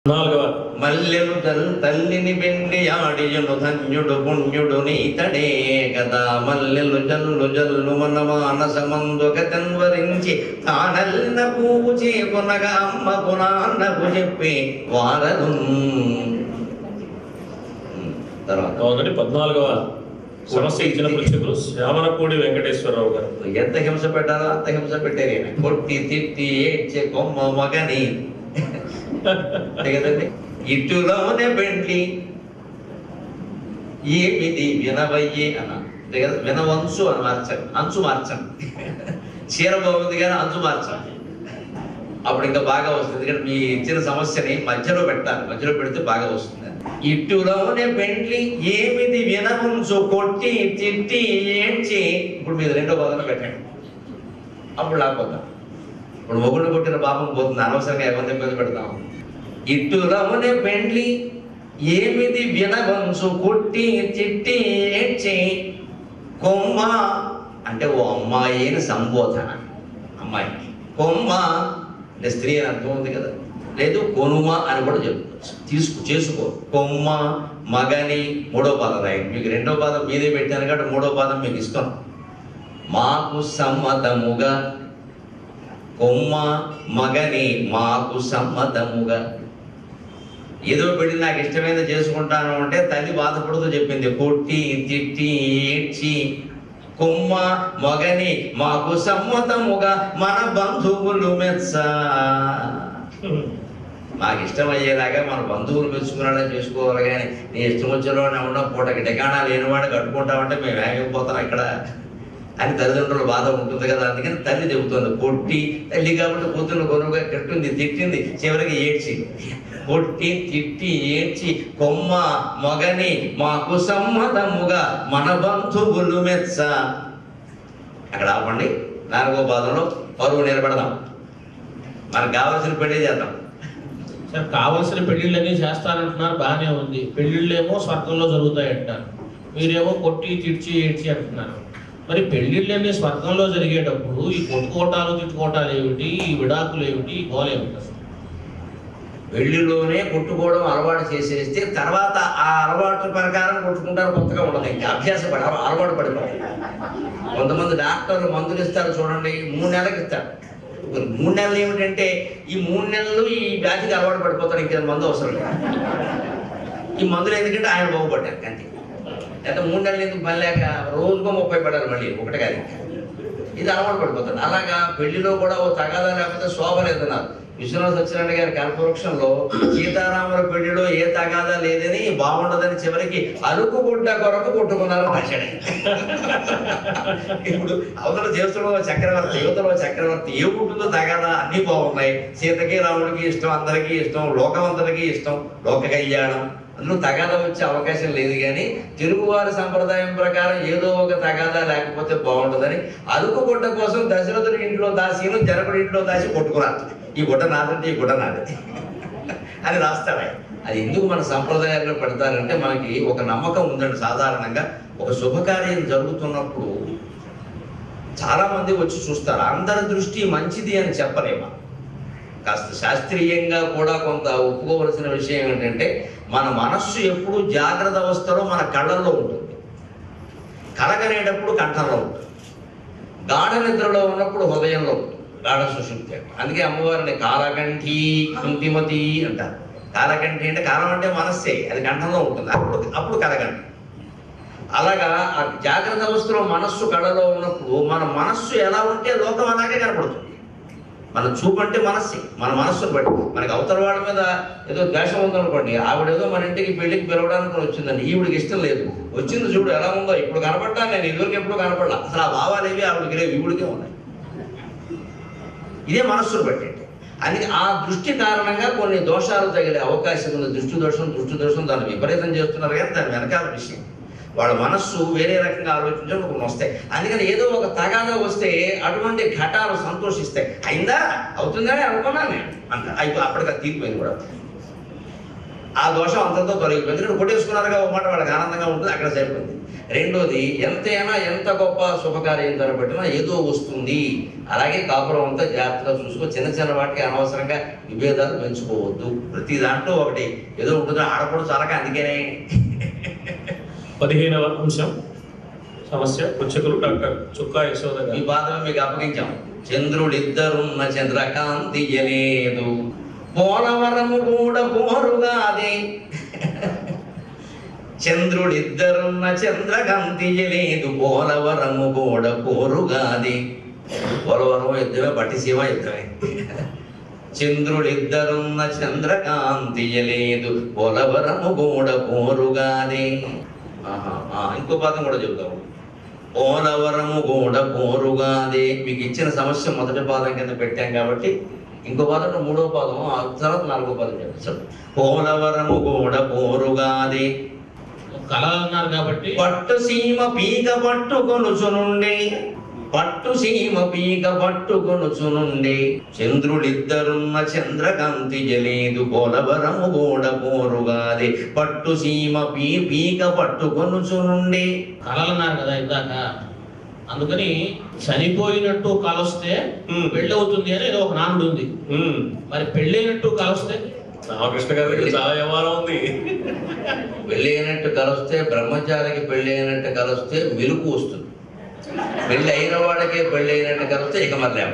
నాలుగవ మల్లెలు తల్ తల్లిని బెండి ఆడియును ధన్యుడు పుణ్యుడు నీతడే కదా మల్లెలు జల్లు జల్లు మన మానసమందుక కన్వరించి తానల్లిన పువ్వు చేకునగా అమ్మకు నాన్నకు చెప్పి వారలు తర్వాత ఒకటి పద్నాలుగవ సమస్య ఇచ్చిన ప్రేక్షకులు శ్యామలపూడి వెంకటేశ్వరరావు గారు ఎంత హింస పెట్టాలో అంత హింస పెట్టారు ఈయన. కొట్టి తిట్టి ఏడ్చే కొమ్మ మగని అంతే కదండి ఇటులోనే పెండ్లి ఏమిది వినవయ్యే అన్న అంతే కదా వినవంచు అని మార్చాను అంచు మార్చాను చీర బాగుంది కానీ అంచు మార్చాను అప్పుడు ఇంకా బాగా వస్తుంది ఎందుకంటే మీ ఇచ్చిన సమస్యని మధ్యలో పెట్టాలి మధ్యలో పెడితే బాగా వస్తుంది ఇట్టులోనే పెండ్లి ఏమిది వినవంచు కొట్టి తిట్టి ఏడ్చి ఇప్పుడు మీరు రెండో పదంలో పెట్టండి అప్పుడు లాక్పోతాం ఇప్పుడు మొగుడు కొట్టిన పాపం పోతుంది అనవసరంగా ఎవరిని ఇబ్బంది పెడతాం ఇట్టులోనే పెండ్లి ఏమిది వినవంచు కొట్టి తిట్టి ఏడ్చి కొమ్మ అంటే ఓ అమ్మాయి అని సంబోధన అమ్మాయికి కొమ్మ అంటే స్త్రీ అని అర్థం ఉంది కదా లేదు కొనుమ అని కూడా చెప్పుకోవచ్చు తీసుకు చేసుకో కొమ్మ మగని మూడో పాదం రాయండి మీకు రెండో పాదం మీదే పెట్టాను కాబట్టి మూడో పాదం మీకు ఇష్టం మాకు సమ్మతముగా కొమ్మ మగని మాకు సమ్మతముగా ఏదో పెళ్లి నాకు ఇష్టమైనది చేసుకుంటాను అంటే తల్లి బాధపడుతూ చెప్పింది కొట్టి తిట్టి ఏడ్చి కొమ్మ మగని మాకు సమ్మతముగా మన బంధువులు మెచ్చ మాకు ఇష్టమయ్యేలాగా మన బంధువులు మెచ్చుకునేలా చేసుకోవాలి కానీ నీ ఇష్టం వచ్చినవాడిని ఉండడం పూటకి టికాణా లేనివాడు కట్టుకుంటామంటే మేము ఏమైపోతాం ఇక్కడ అని తల్లిదండ్రుల బాధ ఉంటుంది కదా అందుకని తల్లి చెబుతుంది కొట్టి తల్లి కాబట్టి కూతురు కొనుగా కట్టింది తిట్టింది చివరికి ఏడ్చి కొట్టి తిట్టి ఏడ్చి కొమ్మ మొగని మాకు సమ్మతముగా మన బంధువులు మెచ్చ అక్కడ ఆపండి నాలుగో పాదంలో పరువు నిలబడదాం మనకు కావాల్సిన పెళ్లి చేద్దాం సార్ కావలసిన పెళ్లిళ్ళన్నీ చేస్తానంటున్నారు బాగానే ఉంది పెళ్లిళ్ళేమో స్వర్గంలో జరుగుతాయి అంటారు మీరేమో కొట్టి తిడిచి ఏడ్చి అంటున్నారు మరి పెళ్లిళ్ళన్నీ స్వర్గంలో జరిగేటప్పుడు ఈ కొట్టుకోటాలు తిట్టుకోటాలు ఏమిటి ఈ విడాకులు ఏమిటి ఈ గోల ఏమిటి అసలు? పెళ్లిలోనే కొట్టుకోవడం అలవాటు చేసేస్తే తర్వాత ఆ అలవాటు ప్రకారం కొట్టుకుంటారు కొత్తగా ఉండదు ఇంకా అభ్యాస పడి అల- అలవాటు పడిపోయి కొంతమంది డాక్టర్లు మందులు ఇస్తారు చూడండి మూడు నెలలకు ఇస్తారు మరి మూడు నెలలు ఏమిటంటే ఈ మూడు నెలలు ఈ వ్యాధికి అలవాటు పడిపోతారు ఇంకా మందు అవసరం లేదు ఈ మందులు ఎందుకంటే ఆయన బాగుపడ్డారు అంతే లేకపోతే మూడు నెలలు ఎందుకు పని లేక రోజుకో ముప్పై పడాలి మళ్ళీ ఒకటి కాదు ఇంకా. ఇది అలవాటు పడిపోతాడు అలాగా పెళ్లిలో కూడా ఓ తగాదా లేకపోతే శోభ లేదన్నారు విశ్వనాథ సత్యనారాయణ గారి కల్పవృక్షంలో సీతారాముల పెళ్లిలో ఏ తగాదా లేదని బాగుండదని చివరికి అరుకు గుడ్డ కొరకు కొట్టుకున్నారు రాశాడు ఇప్పుడు అవతల చేస్తున్న చక్రవర్తి యువతలో చక్రవర్తి ఏ ఉంటుందో తగాదా అన్ని బాగున్నాయి సీతకి రాముడికి ఇష్టం అందరికీ ఇష్టం లోకమంతరికి ఇష్టం లోక కళ్యాణం అందులో తగాదా వచ్చే అవకాశం లేదు కానీ తెలుగువారి సంప్రదాయం ప్రకారం ఏదో ఒక తగాదా లేకపోతే బాగుంటుందని అరుకు గుడ్డ కోసం దశరథుడి ఇంట్లో దాసీను జనకుడి ఇంట్లో దాసి కొట్టుకున్నారు ఈ గుడ్డ నాదంటే ఈ గుడ్డ నాది అని రాస్తాడు ఆయన. అది ఎందుకు మన సంప్రదాయాల్లో పెడతారంటే మనకి ఒక నమ్మకం ఉందండి సాధారణంగా ఒక శుభకార్యం జరుగుతున్నప్పుడు చాలా మంది వచ్చి చూస్తారు అందరి దృష్టి మంచిది అని చెప్పలేమా కాస్త శాస్త్రీయంగా కూడా కొంత ఒప్పుకోవలసిన విషయం ఏంటంటే మన మనస్సు ఎప్పుడు జాగ్రత్త అవస్థలో మన కళ్ళల్లో ఉంటుంది కలగనేటప్పుడు కంఠంలో ఉంటుంది గాఢ నిద్రలో ఉన్నప్పుడు హృదయంలో ఉంటుంది గాఢ సుషుప్తి అంటే. అందుకే అమ్మవారిని కాలకంఠి కుంతిమతి అంటారు కాలకంఠి అంటే కాలం అంటే మనస్సే అది కంఠంలో ఉంటుంది అప్పుడు అప్పుడు కలగంఠి అలాగా ఆ జాగ్రత్త అవస్థలో మనస్సు కళలో ఉన్నప్పుడు మన మనస్సు ఎలా ఉంటే లోకం అలాగే కనపడుతుంది మన చూపు అంటే మనస్సే మన మనస్సును బట్టి మనకి అవతల వాళ్ళ మీద ఏదో ద్వేషం ఉందనుకోండి ఆవిడేదో మన ఇంటికి పెళ్లికి పిలవడానికి వచ్చిందండి ఈవిడికి ఇష్టం లేదు వచ్చింది చూడు ఎలా ఉందో ఇప్పుడు కనపడ్డా నేను ఇదివరకు ఎప్పుడు కనపడలా అసలు ఆ భావాలేవి ఆవిడకి లేవు ఈవిడికే ఉన్నాయి ఇదే మనస్సును బట్టి అందుకే ఆ దృష్టి కారణంగా కొన్ని దోషాలు తగిలే అవకాశం ఉంది దృష్టి దోషం దృష్టి దోషం దాన్ని విపరీతం చేస్తున్నారు కానీ దాని వెనకాల విషయం వాళ్ళ మనస్సు వేరే రకంగా ఆలోచించడం కొన్ని వస్తాయి అందుకని ఏదో ఒక తగాదా వస్తే అటువంటి ఘటాలు సంతోషిస్తాయి అయిందా అవుతుందని అనుకున్నాను నేను అంత అయిపో అప్పటికి తీరిపోయింది కూడా ఆ దోషం అంతతో తొలగిపోయింది ఇక్కడ కొట్టేసుకున్నారుగా ఒక మాట వాళ్ళకి ఆనందంగా ఉంటుంది అక్కడ సరిపోయింది రెండోది ఎంతైనా ఎంత గొప్ప శుభకార్యం తరబట్టినా ఏదో వస్తుంది అలాగే కాపురం అంతా జాగ్రత్తగా చూసుకో చిన్న చిన్న వాటికి అనవసరంగా విభేదాలు పెంచుకోవద్దు ప్రతి దాంట్లో ఒకటి ఏదో ఉంటుంది ఆడకూడదు చాలక అందుకనే పదిహేనవ అంశం సమస్య పుచ్చకులు డాక్టర్ చుక్కా యశోద ఈ గారు పాత్ర మీకు అప్పగించాం చంద్రుడిద్దరున్న చంద్రకాంతి లేదు పోలవరము కూడా పోరుగాదే చంద్రుడిద్దరున్న చంద్రకాంతి లేదు పోలవరము కూడా పోరుగాది పోలవరం యుద్ధమే పట్టిసీమ యుద్ధమే చంద్రుడిద్దరున్న చంద్రకాంతి లేదు పోలవరము కూడా పోరుగాది ఆహా, ఆ, ఇంకో పదం కూడా చెబుతాము పోలవరము కూడా పోరుగాదే మీకు ఇచ్చిన సమస్య మొదటి పాదం కింద పెట్టాం కాబట్టి ఇంకో పాదం మూడో పాదం ఆ తర్వాత నాలుగో పాదం చెప్పచ్చు పోలవరము కూడా పోరుగాదే కళలు అన్నారు కాబట్టి పట్టు సీమ పీక పట్టుకొనుచునుండే పట్టు సీమ పీక పట్టుకొనుచునుండే చంద్రుడిద్దరున్న చంద్రకాంతి జలేదు పోలవరము గోడ పోరుగాది పట్టు సీమ పీ పీక పట్టుకొనుచునుండే కళలు అన్నారు కదా ఇందాక అందుకని చనిపోయినట్టు కలొస్తే ఉమ్. పెళ్ళి అవుతుంది అని ఏదో ఒక నానుడు ఉంది ఉమ్. మరి పెళ్ళైనట్టు కలొస్తే రామకృష్ణ గారి దగ్గర చాలా వ్యవహారం ఉంది పెళ్ళి అయినట్టు కలిస్తే బ్రహ్మచారికి పెళ్ళి అయినట్టు కలిస్తే మెలుకు వస్తుంది పెళ్ళి అయిన వాడికే పెళ్ళి అయినట్టు కలిస్తే ఇక మరి లేవ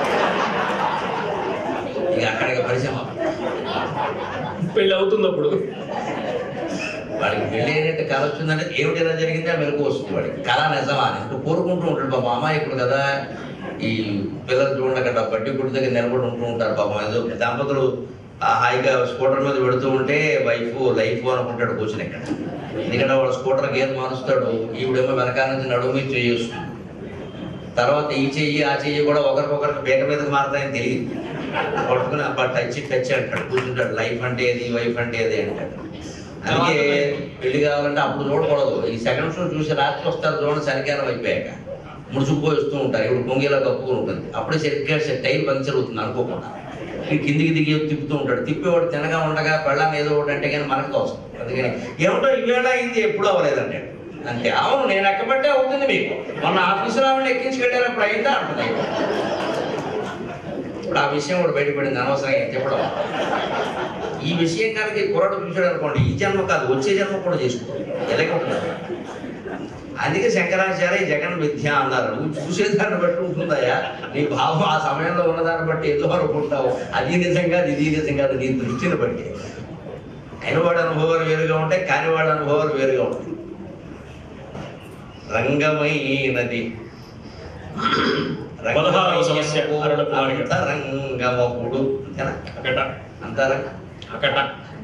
ఇక అక్కడికి పరిచయం పెళ్లి అవుతుంది అప్పుడు వాడికి పెళ్ళి అయినట్టు కళ వచ్చిందంటే ఏమిటి ఎలా జరిగింది ఆ మెలకు వస్తుంది వాడికి కళ నిజమా అని అంటే కోరుకుంటూ ఉంటాడు పాపం అమాయకుడు కదా ఈ పిల్లలు చూడండి అక్కడ బడ్డీ గుడి దగ్గర నిలబడి ఉంటూ ఉంటారు పాపం ఏదో దంపతులు ఆ హాయిగా స్కూటర్ మీద పెడుతూ ఉంటే వైఫ్ లైఫ్ అనుకుంటాడు కూర్చుని ఇక్కడ ఎందుకంటే వాడు స్కూటర్ గేర్ మారుస్తాడు ఈవిడేమో వెనకాల నుంచి నడుము మీద చేస్తుంది తర్వాత ఈ చెయ్యి ఆ చెయ్యి కూడా ఒకరికొకరికి బేక మీదకి మారుతాయని తెలియదు పట్టుకుని అబ్బా టచ్ టచ్ అంటాడు కూర్చుంటాడు లైఫ్ అంటే ఏది వైఫ్ అంటే ఏది అంటాడు అందుకే పెళ్లి కావాలంటే అప్పుడు చూడకూడదు ఈ సెకండ్ షో చూసి రాత్రి వస్తారు చూడండి చలికాలం అయిపోయాక ముడుచుకుపోయి వస్తూ ఉంటారు ఇప్పుడు పొంగేలా కప్పుకొని ఉంటుంది అప్పుడే సరిగ్గా టైం పంక్చర్ అవుతుంది అనుకోకుండా ఈ కిందికి దిగి తిప్పుతూ ఉంటాడు తిప్పేవాడు తినగా ఉండగా పెళ్ళాన్ని ఏదో ఒకటి అంటే కానీ మనకు తోస్తుంది అందుకని ఏమిటో ఈవేళ అయింది ఎప్పుడు అవ్వలేదండి అంతే అవును నేను ఎక్కబట్టే అవుతుంది మీకు మొన్న ఆఫీసులో ఆవిడ ఎక్కించి పెట్టారప్పుడు అయిందా అంటుంది ఇప్పుడు ఆ విషయం కూడా బయటపడింది అనవసరంగా చెప్పడం ఈ విషయం కనుక ఈ కుర్రాడు చూసాడు అనుకోండి ఈ జన్మ కాదు వచ్చే జన్మ కూడా చేసుకోవాలి ఎలాగే ఉంటుంది అందుకే శంకరాచార్య జగన్ మిథ్య అన్నారు నువ్వు చూసేదాన్ని బట్టి ఉంటుందయ్యా నీ భావం ఆ సమయంలో ఉన్నదాన్ని బట్టి ఏదో అనుకుంటావు అది నిజంగా ఇది నిజంగా అది నీ దృష్టిని బట్టి అయినవాడి అనుభవాలు వేరుగా ఉంటాయి కానివాడి అనుభవాలు వేరుగా ఉంటాయి రంగమైనది పదహారవ సమస్య, అరుణ కుమారి గారు. అంతరంగమపుడు అంతేనా అకట అంతరంగ అకట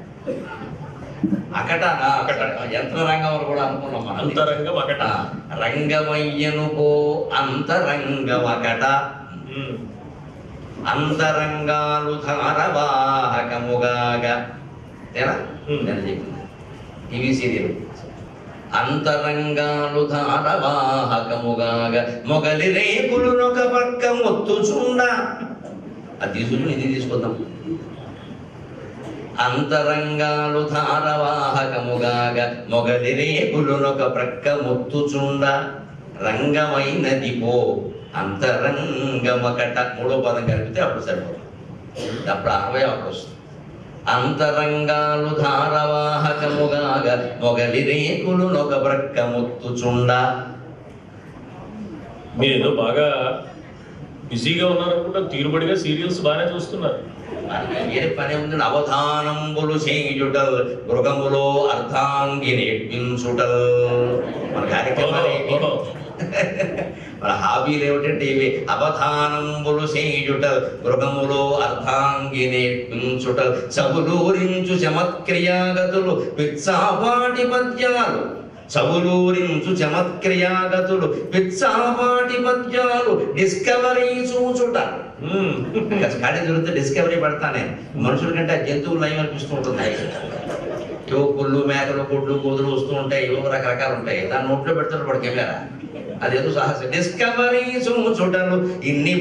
అకట అకట. యంత్రరంగం అని కూడా అనుకున్నాం మనం అంతరంగం అకట ఆ, రంగమయ్యను పో అంతరంగమకట ఉమ్. అంతరంగాలు ధారవాహకముగాగా తేనా Hmm. నేను చెప్పింది టీవీ సీరియల్ అంతరంగాలు ధారవాహకముగాగా మొగలి రేకులునొక పక్క మొత్తుచుండ అది తీసుకుని ఇది తీసుకుందాం అంతరంగాలు ధారవాహకముగాగా మొగలి రేకులునొక ప్రక్క మొత్తుచుండ రంగమైనది పో అంతరంగమకట మూడో పదం కలిపితే అప్పుడు సరిపోతుంది అప్పుడు అరవై అప్పుడు వస్తుంది అంతరంగాలు ధారవాహకముగాగా మొగలి రేకులు నొక బ్రక్క ముత్తుచుండ మీరు ఏదో బాగా బిజీగా ఉన్నారనుకుంటా తీరుబడిగా సీరియల్స్ బాగానే చూస్తున్నారు మనకి ఏ పని ఉంది అవధానంబులు చేయుటల్ గృహములో అర్ధాంగి నేర్పించుటల్ మన కార్యక్రమాలు ఏంటి? ఓహో. మన హాబీలు ఏమిటంటే ఇవి అవధానంబులు చేయుట గృహములో అర్ధాంగి నేర్పించుట చబులూరించు చమత్క్రియాగతులు పిత్సాపాటి పద్యాలు చబులూరించు చమత్క్రియాగతులు పిత్సాపాటి పద్యాలు డిస్కవరీ చూచుట ఉమ్. ఇంకా ఖాళీ దొరికితే డిస్కవరీ పెడతానే మనుషుల కంటే ఆ జంతువులు నయం అనిపిస్తూ ఉంటుంది ఏవో పుల్లు మేకలు గుడ్లు కూతురు వస్తూ ఉంటాయి ఏవో రకరకాలు ఉంటాయి దాన్ని నోట్లో పెడతాడు వాడికి వెళ్ళారా అదేదో సాహసం డిస్కవరీ చూచుటలు ఇన్ని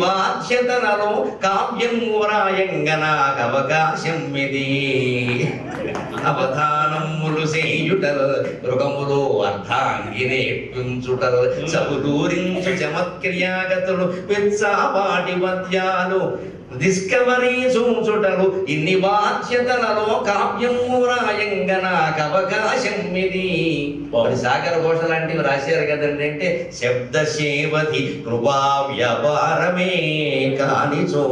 బాధ్యతలలో కావ్యం వ్రాయంగా నాకు అవకాశం ఇది అవధానములు సేయుటల్ మృగములు అర్ధాంగి నేర్పించుటల్ సబులూరించు చమత్క్రియాగతులు విత్సాపాటి పద్యాలు డిస్కవరీ చూచుటలు ఇన్ని బాధ్యతలలో కావ్యము రాయంగన అవకాశం ఇది మరి సాగర ఘోష లాంటివి రాశారు కదండి అంటే శబ్ద సేవతి కృపా వ్యాపారమే కానిచో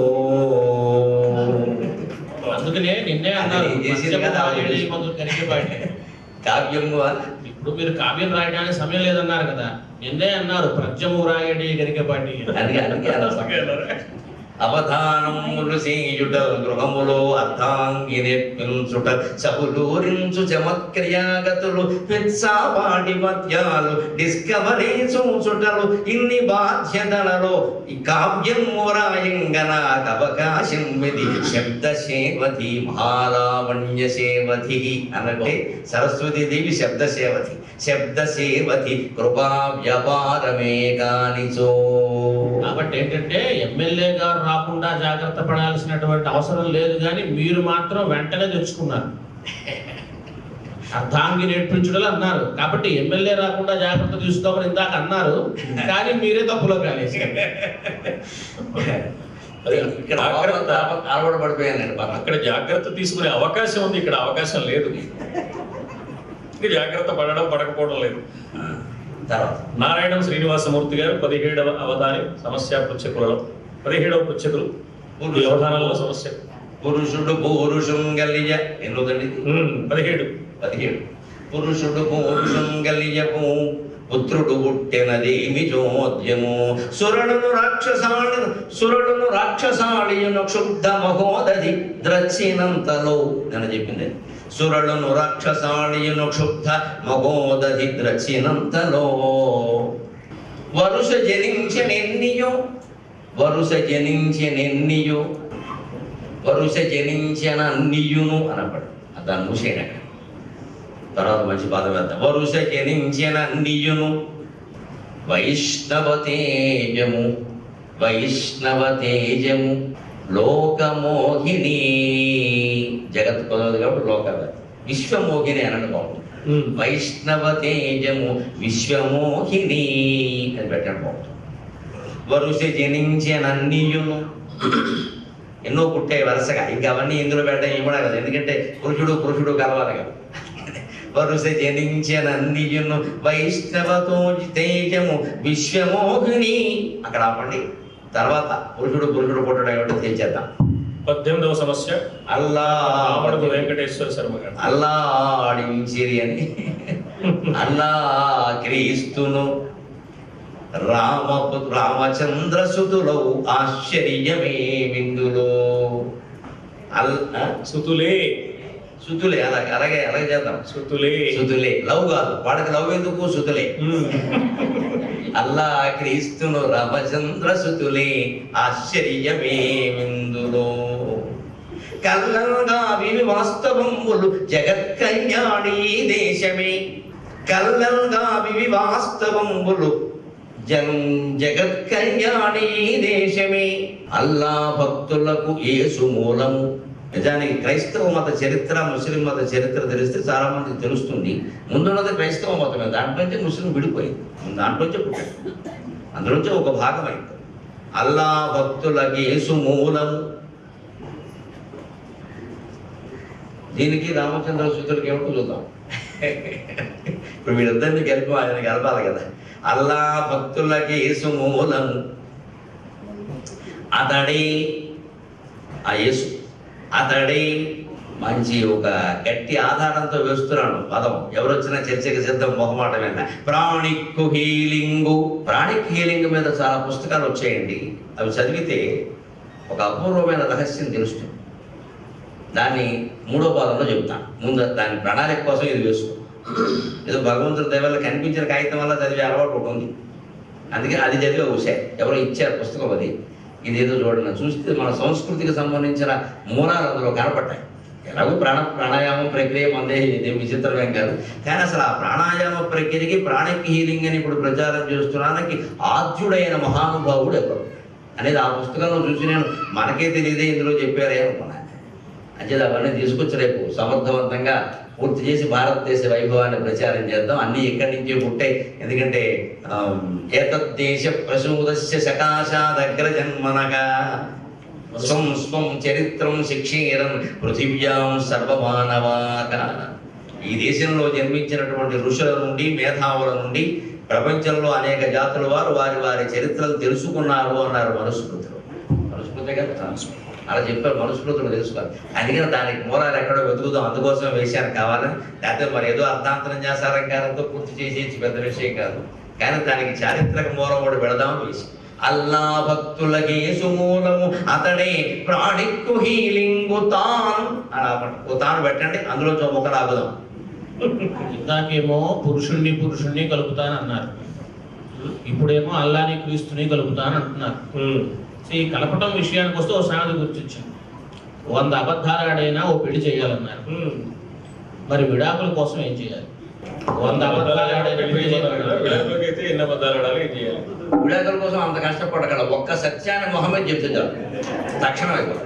అందుకనే నిన్నే అన్నారు అది చేసింది కదా, పద్యము అది రాయడి మందు కరిగిపాటి కావ్యము ఇప్పుడు మీరు కావ్యం రాయడానికి సమయం లేదన్నారు కదా నిన్నే అన్నారు ప్రత్యము రాయడి గరికపాటి అందుకే అందుకే అలా అవధానములు సేయుట గృహములో అర్థాంగి నిర్మించుట సబులూరించు చమత్క్రియాగతులు విత్సాపాటి పద్యాలు డిస్కవరీ చూచుటలు ఇన్ని బాధ్యతలలో ఈ కావ్యము రాయంగన అవకాశం ఇది శబ్ద సేవతి మహాలావణ్య సేవతి అనంటే సరస్వతి దేవి శబ్ద సేవతి శబ్ద సేవతి కృపా వ్యాపారమే కానిచో కాబట్టి ఏంటంటే ఎమ్మెల్యే గారు రాకుండా జాగ్రత్త పడాల్సినటువంటి అవసరం లేదు కానీ మీరు మాత్రం వెంటనే తెచ్చుకున్నారు అర్ధాంగి నేర్పించడం అన్నారు కాబట్టి ఎమ్మెల్యే రాకుండా జాగ్రత్త తీసుకోమని ఇందాక అన్నారు కానీ మీరే తప్పులో కాలేసారు అది ఇక్కడ జాగ్రత్త అలవాటు పడిపోయానండి పాపం అక్కడ జాగ్రత్త తీసుకునే అవకాశం ఉంది ఇక్కడ అవకాశం లేదు ఇక్కడ జాగ్రత్త పడడం పడకపోవడం లేదు తర్వాత నారాయణం శ్రీనివాసమూర్తి గారు పదిహేడవ అవధాని సమస్య పృచ్ఛకులలో పదిహేడవ పృచ్ఛకులు ఈ అవధానంలో సమస్య పురుషుడు పూరుషం గలియ ఎన్నుదండి ఉమ్, పదిహేడు పదిహేడు పురుషుడు పూరుషం గలియపు పుత్రుడు పుట్టెనదేమి చోద్యము సురడును రాక్షసాళి సురడును రాక్షసాళియును క్షుబ్ధ మహోదది ద్రచ్చినంతలో నేను చెప్పింది సురడును రాక్షసాళియును క్షుబ్ధ మహోదది ద్రచ్చినంతలో వరుస జనించెనెన్నియో వరుస జనించెనెన్నియో వరుస జనించిన అన్నియును అనబడు దాన్ని మూసేయడం అక్కడ తర్వాత మంచి పాదం వేద్దాం వరుస జనించిన అన్నియును వైష్ణవ తేజము వైష్ణవ తేజము లోకమోహిని జగత్ పదవది కాబట్టి లోక విశ్వమోహిని అనడం బాగుంటుంది ఉమ్, వైష్ణవ తేజము విశ్వమోహిని అని పెట్టడం బాగుంటుంది వరుస జనించనన్నియును ఎన్నో పుట్టాయి వరుసగా ఇంకా అవన్నీ ఇందులో పెట్టడం ఇవ్వడా కదా ఎందుకంటే పురుషుడు పురుషుడు కలవాలి కదా వరుస జనించనన్నియును వైష్ణవతో తేజము విశ్వమోహిని అక్కడ ఆపండి తర్వాత పురుషుడు పురుషుడు పుట్టడం ఏమిటో తెలిచేద్దాం పద్దెనిమిదవ సమస్య అల్లా ఆమడుగు వెంకటేశ్వర శర్మ గారు అల్లాడించిరి అని అల్లా క్రీస్తును రామ రామచంద్ర సుతులౌ ఆశ్చర్యమే విందులో అల్ ఆ? సుతులే సుతులే అలాగే అలాగే అలాగే చేద్దాం సుతులే సుతులే లవ్ కాదు వాడికి లవ్ ఎందుకు సుతులే ఉమ్, అల్లా క్రీస్తును రామచంద్ర సుతులే ఆశ్చర్యమే విందులో కల్లంగా వివి వాస్తవములు జగత్ కళ్యాణి దేశమే కల్లంగా వివి వాస్తవములు జన్ జగత్ కళ్యాణి దేశమే అల్లా భక్తులకు యేసు మూలము నిజానికి క్రైస్తవ మత చరిత్ర ముస్లిం మత చరిత్ర తెలిస్తే చాలా మందికి తెలుస్తుంది ముందున్నది క్రైస్తవ మతమే దాంట్లోంచి ముస్లిం విడిపోయింది దాంట్లోంచే పుట్టాడు అందులోంచి ఒక భాగం అయింది అల్లా భక్తులకి యేసు మూలము దీనికి రామచంద్ర సూత్రుడికి ఏమిటో చూద్దాం ఇప్పుడు వీళ్ళిద్దరిని కలిపి ఆయన కలపాలి కదా అల్లా భక్తులకి యేసు మూలము అతడే ఆ యేసు అతడే మంచి ఒక గట్టి ఆధారంతో వేస్తున్నాడు పదం ఎవరు వచ్చినా చర్చకి సిద్ధం మొహమాటమైన ప్రాణిక్ హీలింగు ప్రాణిక్ హీలింగ్ మీద చాలా పుస్తకాలు వచ్చాయండి అవి చదివితే ఒక అపూర్వమైన రహస్యం తెలుస్తుంది దాన్ని మూడో పాదంలో చెబుతాను ముందు దాని ప్రణాళిక కోసం ఇది వేసుకో ఏదో భగవంతుడి దయ వల్ల కనిపించిన కాగితం వల్ల చదివే అలవాటు ఒకటి ఉంది అందుకే అది చదివే ఉషా ఎవరో ఇచ్చారు పుస్తకం అది ఇదేదో చూడండి చూస్తే మన సంస్కృతికి సంబంధించిన మూలాలు అందులో కనపడ్డాయి ఎలాగో ప్రాణ ప్రాణాయామం ప్రక్రియ మందే ఇదేం విచిత్రమేం కాదు కానీ అసలు ఆ ప్రాణాయామ ప్రక్రియకి ప్రాణిక్ హీలింగ్ అని ఇప్పుడు ప్రచారం చేస్తున్నానికి ఆద్యుడైన మహానుభావుడు ఎవరు అనేది ఆ పుస్తకంలో చూసి నేను మనకే తెలియదే ఇందులో చెప్పారే అనుకున్నాను అంచేది అవన్నీ తీసుకొచ్చి రేపు సమర్థవంతంగా పూర్తి చేసి భారతదేశ వైభవాన్ని ప్రచారం చేద్దాం అన్నీ ఇక్కడి నుంచే పుట్టాయి ఎందుకంటే ఆమ్, ఏతద్దేశ ప్రసూదస్య సకాశాదగ్ర జన్మనగా స్వం స్వం చరిత్రం శిక్షీరం పృథివ్యాం సర్వమానవాక ఈ దేశంలో జన్మించినటువంటి ఋషుల నుండి మేధావుల నుండి ప్రపంచంలో అనేక జాతుల వారు వారి వారి చరిత్రలు తెలుసుకున్నారు అన్నారు మనుస్మృతులు మనుస్మృతి కదా అలా చెప్పారు మనుస్మృతులు తెలుసుకోవాలి అందుకని దానికి మూలాలు ఎక్కడో వెతుకుదాం అందుకోసం వేశాను కావాలని లేకపోతే మరి ఏదో అర్థాంతరం చేశారంకారంతో పూర్తి చేసేసి పెద్ద విషయం కాదు కానీ దానికి చారిత్రక మూలం కూడా పెడదామని వేసి అల్లా భక్తులకి సుమూలము అతడే ప్రాణిక్కు హీలింగు తాను అని ఆ పట్టు- తాను పెట్టండి అందులో చొమ్మక రాగుదాం ఇందాకేమో పురుషుణ్ణి పురుషుణ్ణి కలుపుతాను అన్నారు ఇప్పుడేమో అల్లాని క్రీస్తుని కలుపుతాను అంటున్నారు ఉమ్. సో ఈ కలపటం విషయానికి వస్తే ఓ సామెత గుర్తించాను వంద అబద్ధాలు ఆడైనా ఓ పెళ్లి చేయాలన్నారు ఉమ్. మరి విడాకుల కోసం ఏం చేయాలి వంద అబద్ధాలు ఆడైనా పెళ్లి చేయాలి విడాకులకి అయితే ఎన్ని అబద్ధాలు ఆడాలి ఏం చేయాలి విడాకుల కోసం అంత కష్టపడగల ఒక్క సత్యాన్ని మొహమ్మద్ చెప్తే చాలు తక్షణం అయిపోతుంది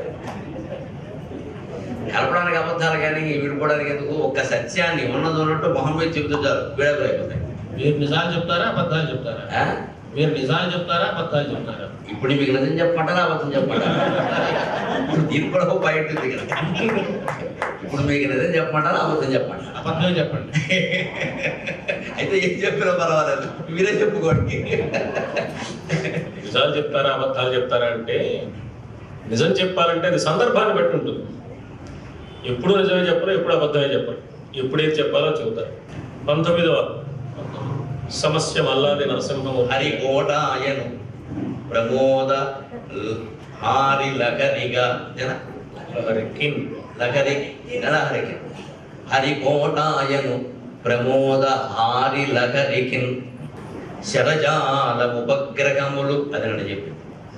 కలపడానికి అబద్ధాలు కానీ విడిపోవడానికి ఎందుకు ఒక్క సత్యాన్ని ఉన్నది ఉన్నట్టు మొహమ్మద్ చెప్తే చాలు విడాకులు అయిపోతాయి మీరు నిజాలు చెప్తారా అబద్ధాలు చెప్తారా ఆ? మీరు నిజాలు చెప్తారా అబద్ధాలు చెప్తారా ఇప్పుడు మీకు నిజం చెప్పమంటారా అబద్ధం చెప్పమంటారా ఇప్పుడు దీనికి కూడా ఒక బయట ఉంది కదా ఇప్పుడు మీకు నిజం చెప్పమంటారా అబద్ధం చెప్పమంటారా అబద్ధం చెప్పండి అయితే ఏం చెప్పినా పర్వాలేదు మీరే చెప్పుకోండి నిజాలు చెప్తారా అబద్ధాలు చెప్తారా అంటే నిజం చెప్పాలంటే అది సందర్భాన్ని బట్టి ఉంటుంది ఎప్పుడు నిజమే చెప్పరు ఎప్పుడు అబద్ధమే చెప్పరు ఎప్పుడేది చెప్పాలో చెబుతారు పంతొమ్మిదవ సమస్య మల్లాది నరసింహమూర్తి హరి కోటాయను ప్రమోద ల- హారి లకరిగా జన హరి కిన్ లకరి హరికి హరి కోటాయను ప్రమోద హారి లకరికిన్ శరజాల ఉపగ్రహములు అదని చెప్పి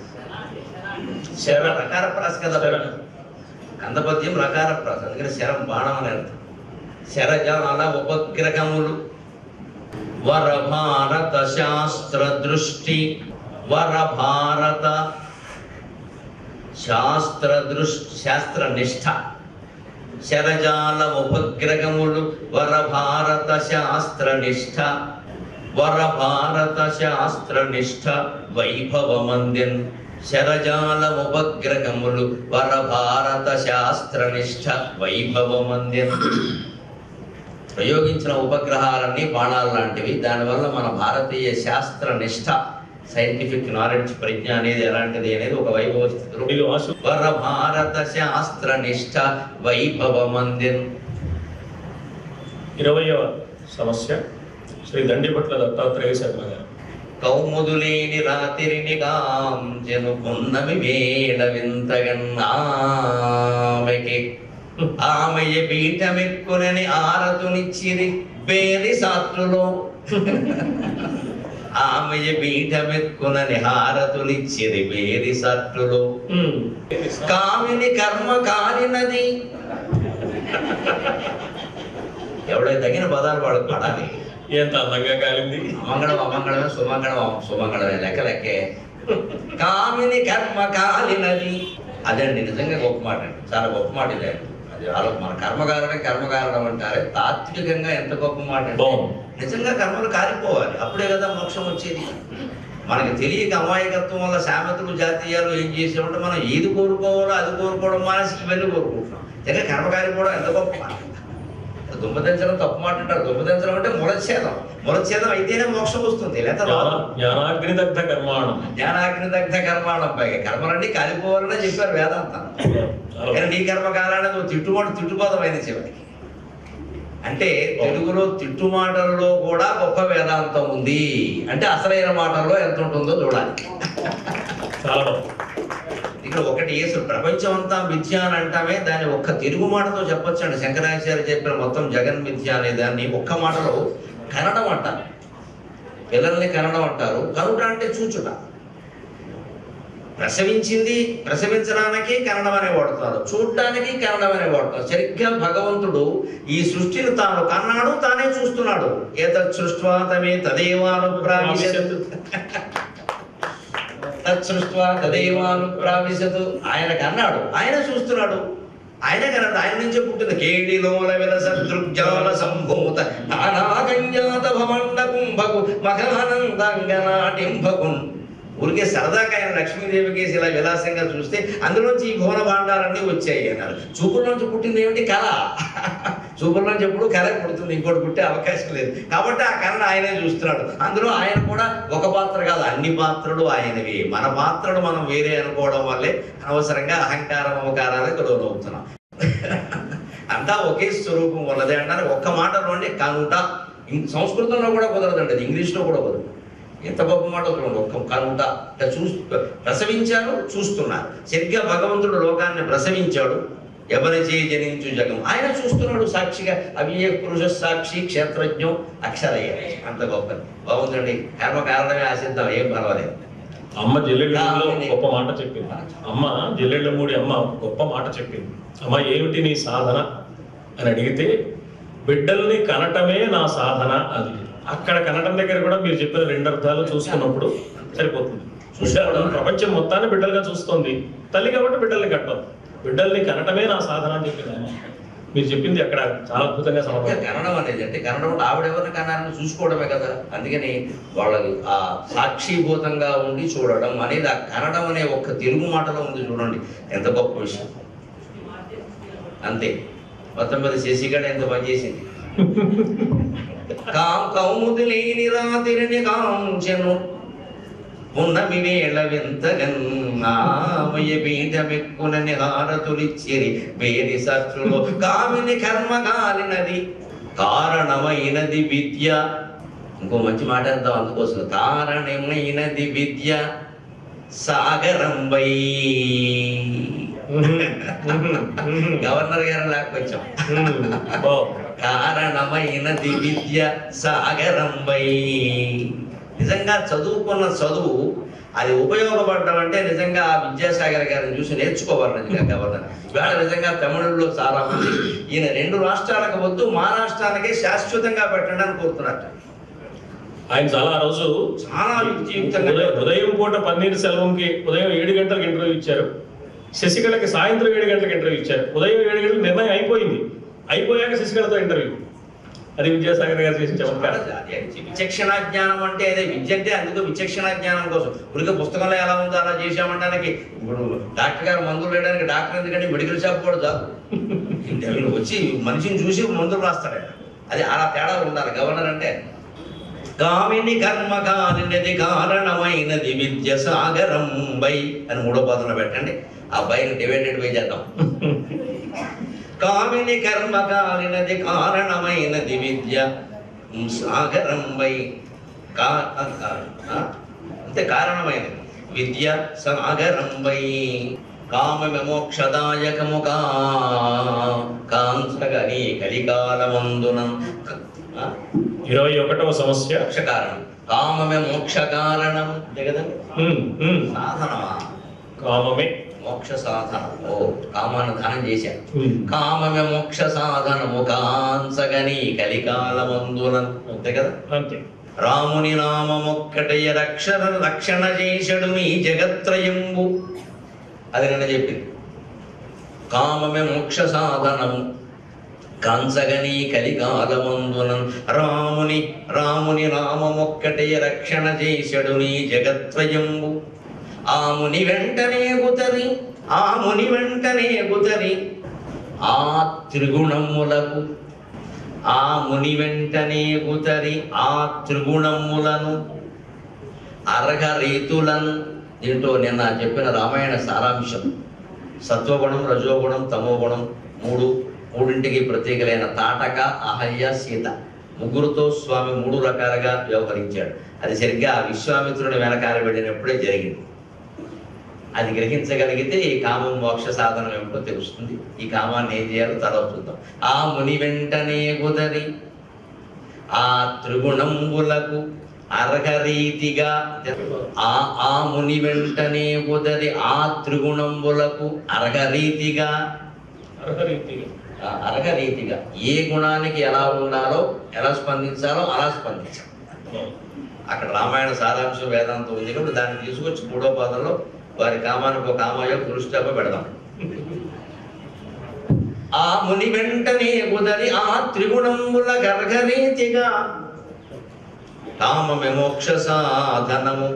శర రకార ప్రాస కదా శర. కందపద్యం రకార ప్రాస అందుకని శరం బాణం అని అర్థం శరజాల ఉపగ్రహములు వర భారత శాస్త్ర దృష్టి వర భారత శాస్త్ర దృష్టి శాస్త్ర నిష్ఠ శరజాల ఉపగ్రహములు వర భారత శాస్త్ర నిష్ఠ వర భారత శాస్త్ర నిష్ఠ వైభవ మందిన్ శరజాల ఉపగ్రహములు వర భారత శాస్త్ర నిష్ఠ వైభవ మందిన్ ప్రయోగించిన ఉపగ్రహాలన్నీ బాణాలు లాంటివి దానివల్ల మన భారతీయ శాస్త్ర నిష్ఠ సైంటిఫిక్ నాలెడ్జ్ ప్రజ్ఞ అనేది ఎలాంటిది అనేది ఒక వైభవ స్థితిలో ఇది వాసు వర భారత శాస్త్ర నిష్ఠ వైభవ మందిర్ ఇరవయవ సమస్య శ్రీ దండిపట్ల దత్తాత్రేయ శర్మ గారు కౌముదులేని రాత్రిని కాంచెను పున్నమి వేళ వింతగన్నామెకి ఆమెయ పీఠమెక్కునని ఆరతునిచ్చిరి బేరి సాత్రులో ఆమెయ పీఠమెక్కునని హారతునిచ్చిరి బేరి సాత్రులో ఉమ్. కామిని కర్మ కాలినది ఎవడైతే తగిన పదాలు వాడు పడాలి ఎంత అందంగా కాలింది అమంగళం అమంగళమే సుమంగళం అమ- సుమంగళమే లెక్క లెక్కే కామిని కర్మ కాలినది అదండి నిజంగా గొప్ప మాట అండి చాలా గొప్ప మాట ఇదే అది ఆలో మన కర్మకారణం కర్మకారణం అంటారే తాత్వికంగా ఎంత గొప్ప మాట అంటే బాగుంది. నిజంగా కర్మలు కాలిపోవాలి అప్పుడే కదా మోక్షం వచ్చేది మనకి తెలియక అమాయకత్వం వల్ల సామెతలు జాతీయాలు ఏం చేసామంటే మనం ఏది కోరుకోవాలో అది కోరుకోవడం మానేసి ఇవన్నీ కోరుకుంటున్నాం నిజంగా కర్మ కాలిపోవడం ఎంత గొప్ప మాట దుంపదించడం తప్పు మాట అంటారు దుంపదించడం అంటే మురచ్ఛేదం మురచ్ఛేదం అయితేనే మోక్షం వస్తుంది లేదా రాదు జ్ఞాన- జ్ఞానాగ్ని దగ్ధ కర్మాణం జ్ఞానాగ్ని దగ్ధ కర్మాణం పైగా కర్మలన్నీ కాలిపోవాలని చెప్పారు వేదాంతం చాలా కానీ నీ కర్మ కాలాన్ని నువ్వు తిట్టుమాట తిట్టుకోదమైంది చివరికి అంటే తెలుగులో తిట్టుమాటల్లో కూడా గొప్ప వేదాంతం ఉంది అంటే అసలైన మాటల్లో ఎంత ఉంటుందో చూడాలి చాలా బాగుంది. ఇక్కడ ఒకటి ఏసు ప్రపంచం అంతా మిథ్య అని అంటామే దాన్ని ఒక్క తెలుగు మాటతో చెప్పొచ్చు అండి శంకరాచార్య చెప్పిన మొత్తం జగన్ మిథ్య అనే దాన్ని ఒక్క మాటలో కనడం అంటారు పిల్లల్ని కనడం అంటారు కనుట అంటే చూచుట ప్రసవించింది ప్రసవించడానికి కన్నడం అనే వాడుతున్నారు చూడడానికి కన్నడం అనే వాడుతున్నారు సరిగ్గా భగవంతుడు ఈ సృష్టిని తాను కన్నాడు తానే చూస్తున్నాడు ఏతత్ సృష్వా తమే తదేవాను ప్రావిశత్ తత్ సృష్వా తదేవాను ప్రావిశత్ ఆయన కన్నాడు ఆయన చూస్తున్నాడు ఆయనే కరెక్ట్ ఆయన నుంచే పుట్టింది కేడిలోల విలస దృగ్జాల సంభూత నానాగంజాత భవండ కుంభకు మకరానందంగనాటింభకు ఊరికే సరదాగా ఆయన లక్ష్మీదేవికి ఇలా విలాసంగా చూస్తే అందులోంచి ఈ భువన భాండాలన్నీ వచ్చాయి అన్నారు చూపుల్లోంచి పుట్టింది ఏమిటి కళ చూపుల్లోంచి ఎప్పుడు కళ పుడుతుంది ఇంకోటి పుట్టే అవకాశం లేదు కాబట్టి ఆ కళను ఆయనే చూస్తున్నాడు అందులో ఆయన కూడా ఒక పాత్ర కాదు అన్ని పాత్రలు ఆయనవి మన పాత్రలు మనం వేరే అనుకోవడం వల్లే అనవసరంగా అహంకారం అవకారాలకు లోనవుతున్నాం అంతా ఒకే స్వరూపం ఉన్నదే అంటారు ఒక్క మాటలోనే కనుట ఇం- సంస్కృతంలో కూడా కుదరదండి అది ఇంగ్లీష్లో కూడా కుదరదు ఎంత గొప్ప మాట చూడండి ఒక్క కనుట ఇట్లా చూ ప్రసవించారు చూస్తున్నారు సరిగ్గా భగవంతుడు లోకాన్ని ప్రసవించాడు ఎవరి చేయి జనించు జగం ఆయన చూస్తున్నాడు సాక్షిగా అవ్యయ పురుష సాక్షి క్షేత్రజ్ఞం అక్షరయ్య అంత గొప్ప బాగుందండి కర్మ కారణమే ఆశిద్దాం ఏం పర్వాలేదు అమ్మ జల్లెళ్ళలో గొప్ప మాట చెప్పింది అమ్మ జల్లెళ్ళమూడి అమ్మ గొప్ప మాట చెప్పింది అమ్మ ఏమిటి నీ సాధన అని అడిగితే బిడ్డల్ని కనటమే నా సాధన అది అక్కడ కనటం దగ్గర కూడా మీరు చెప్పిన రెండు అర్థాలు చూసుకున్నప్పుడు సరిపోతుంది చూసాడు ప్రపంచం మొత్తాన్ని బిడ్డలుగా చూస్తుంది తల్లి కాబట్టి బిడ్డల్ని కట్టదు బిడ్డల్ని కనటమే నా సాధన అని చెప్పింది అమ్మ మీరు చెప్పింది అక్కడ చాలా అద్భుతంగా ఇంకా సమర్థం కన్నడం అనేది అంటే కన్నడం అంటే ఆవిడ ఎవరిని కన్నారని చూసుకోవడమే కదా అందుకని వాళ్ళకి ఆ సాక్షిభూతంగా ఉండి చూడడం అనేది ఆ కన్నడం అనే ఒక్క తెలుగు మాటలో ఉంది చూడండి ఎంత గొప్ప విషయం అంతే మొత్తం మీద శశిగడ ఎంత పనిచేసింది కాం కౌముది లేని రాత్రిని కాంచెను ఉన్నమి వేళ వింతగన్నామయ పీఠమెక్కునని హారతులిచ్చిరి వేది సత్రులో కామిని కర్మ కాలినది కారణమైనది విద్య ఇంకో మంచి మాట అంటాం అందుకోసం కారణమైనది విద్య సాగరంబై గవర్నర్ గారు లేకొచ్చాం కారణమైనది విద్య సాగరంబై నిజంగా చదువుకున్న చదువు అది ఉపయోగపడడం అంటే నిజంగా ఆ విద్యాసాగర్ గారిని చూసి నేర్చుకోవాలి నిజంగా గవర్నర్ ఇవాళ నిజంగా తమిళంలో చాలా మంది ఈయన రెండు రాష్ట్రాలకు వద్దు మా రాష్ట్రానికే శాశ్వతంగా పెట్టండి అని కోరుతున్నట్ట ఆయన చాలా ఆ రోజు చాలా యుక్తియుక్తంగా ఉదయం ఉదయం పూట పన్నీర్ సెల్వంకి ఉదయం ఏడు గంటలకు ఇంటర్వ్యూ ఇచ్చారు శశికళకి సాయంత్రం ఏడు గంటలకు ఇంటర్వ్యూ ఇచ్చారు ఉదయం ఏడు గంటలకు నిర్ణయం అయిపోయింది అయిపోయాక శశికళతో ఇంటర్వ్యూ అది విద్యాసాగర్ గారు చేసిన చమత్కారం అదే విచక్షణ జ్ఞానం అంటే అదే విద్య అంటే అందుకు విచక్షణ జ్ఞానం కోసం ఉరిక పుస్తకంలో ఎలా ఉందో అలా చేశామంటానికి ఇప్పుడు డాక్టర్ గారు మందులు వేయడానికి డాక్టర్ ఎందుకంటే మెడికల్ షాప్ కూడా చాలు వీళ్ళు వచ్చి మనిషిని చూసి మందులు రాస్తాడు ఆయన. అది అలా తేడా ఉండాలి గవర్నర్ అంటే కామిని కర్మ కాలినది కారణమైనది విద్య సాగరం బై అని మూడో పదంలో పెట్టండి ఆ బైని డివైడెడ్ బై చేద్దాం కామిని కర్మ కాలినది కారణమైనది విద్య సాగరం వై కా ఆ- ఆ- ఆ? అంతే కారణమైనది విద్య సాగరం వై కామ మోక్షదాయకము కా కాంసగని కలికాలమందున క- ఆ? ఇరవై ఒకటవ సమస్య మోక్ష కారణం కామమే మోక్ష కారణం అంతే కదండి ఉమ్, ఉమ్. సాధనమా కామమే మోక్ష సాధన ఓ కామాన్ని దానం చేశాను ఉమ్. కామమే మోక్ష సాధనము కాంసగని కలికాలమందున అంతే కదా అంతే రాముని నామమొక్కటయ రక్షణ రక్షణ చేసడు నీ జగత్రయంబు అది నిన్న చెప్పింది కామమే మోక్ష సాధనము కాంసగని కలికాలమందున రాముని రాముని నామమొక్కటయ రక్షణ చేసడు నీ జగత్రయంబు ఆ ముని వెంటనే గుతరి ఆ ముని వెంటనే గుతరి ఆ త్రిగుణములకు ఆ ముని వెంటనే గుతరి ఆ త్రిగుణములను అర్హ రీతులను దీంట్లో నిన్న చెప్పిన రామాయణ సారాంశం సత్వగుణం రజోగుణం తమోగుణం మూడు మూడింటికి ప్రత్యేకలైన తాటక అహల్య సీత ముగ్గురుతో స్వామి మూడు రకాలుగా వ్యవహరించాడు అది సరిగ్గా ఆ విశ్వామిత్రుని వెనకాల వెళ్ళినప్పుడే జరిగింది అది గ్రహించగలిగితే ఈ కామం మోక్ష సాధనం ఏమిటో తెలుస్తుంది ఈ కామాన్ని ఏం చేయాలో తర్వాత చూద్దాం ఆ ముని వెంటనే కుదరి ఆ త్రిగుణంబులకు అర్హరీతిగా ఆ ఆ ముని వెంటనే కుదరి ఆ త్రిగుణంబులకు అర్హరీతిగా అర్హరీతిగా ఆ అర్హరీతిగా ఏ గుణానికి ఎలా ఉండాలో ఎలా స్పందించాలో అలా స్పందించాలి అక్కడ రామాయణ సారాంశం వేదాంతం ఉంది కాబట్టి దాన్ని తీసుకొచ్చి మూడో పాదంలో వారి కామానికి ఒక కామయ్య పురుషుడప్ప పెడదాం ఆ ముని వెంటనే కుదరి ఆ త్రిగుణముల గర్గరీతిగా కామమే మోక్ష సాధనము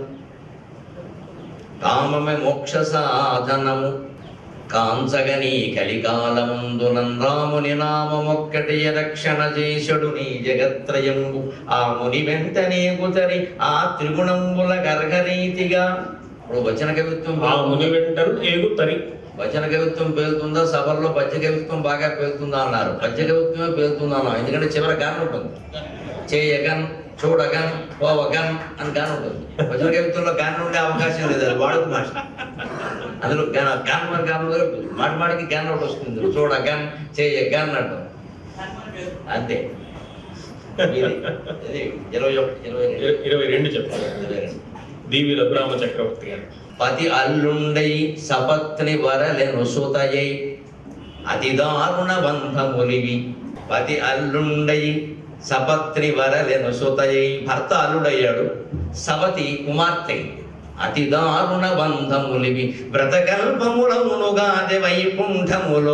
కామమే మోక్ష సాధనము కాంచగని కలికాలమందునం రాముని నామమొక్కటి రక్షణ చేసడు నీ జగత్రయంబు ఆ ముని వెంటనే కుతరి ఆ త్రిగుణంబుల గర్గరీతిగా ఇప్పుడు వచన కవిత్వం ఆ ముని వెంటను ఏగు తరి వచన కవిత్వం పేలుతుందా సభల్లో పద్య కవిత్వం బాగా పేలుతుందా అన్నారు పద్య కవిత్వమే పేలుతుందా అన్నారు ఎందుకంటే చివరి గానం ఉంటుంది చేయగన్ చూడగన్ పోవగన్ అని గానం ఉంటుంది వచన కవిత్వంలో గానం ఉండే అవకాశం లేదు అది వాడుక భాష అందులో గానం గానం గానం మాటి మాటికి గానం ఒకటి వస్తుంది చూడగన్ చేయగన్ అంటాం అంతే ఇది ఇది ఇరవై ఒకటి ఇరవై రెండు ఇర- ఇరవై రెండు చెప్తారు ఇరవై రెండు దీవి రఘురామ చక్రవర్తి గారు పతి అల్లుండై సపత్ని వరలెను సుతయై అతి దారుణ బంధమునివి పతి అల్లుండై సపత్ని వరలెను సుతయై భర్త అల్లుడయ్యాడు సవతి కుమార్తె అతి దారుణ బంధములివి వ్రతకల్పములమునుగాది వైకుంఠములో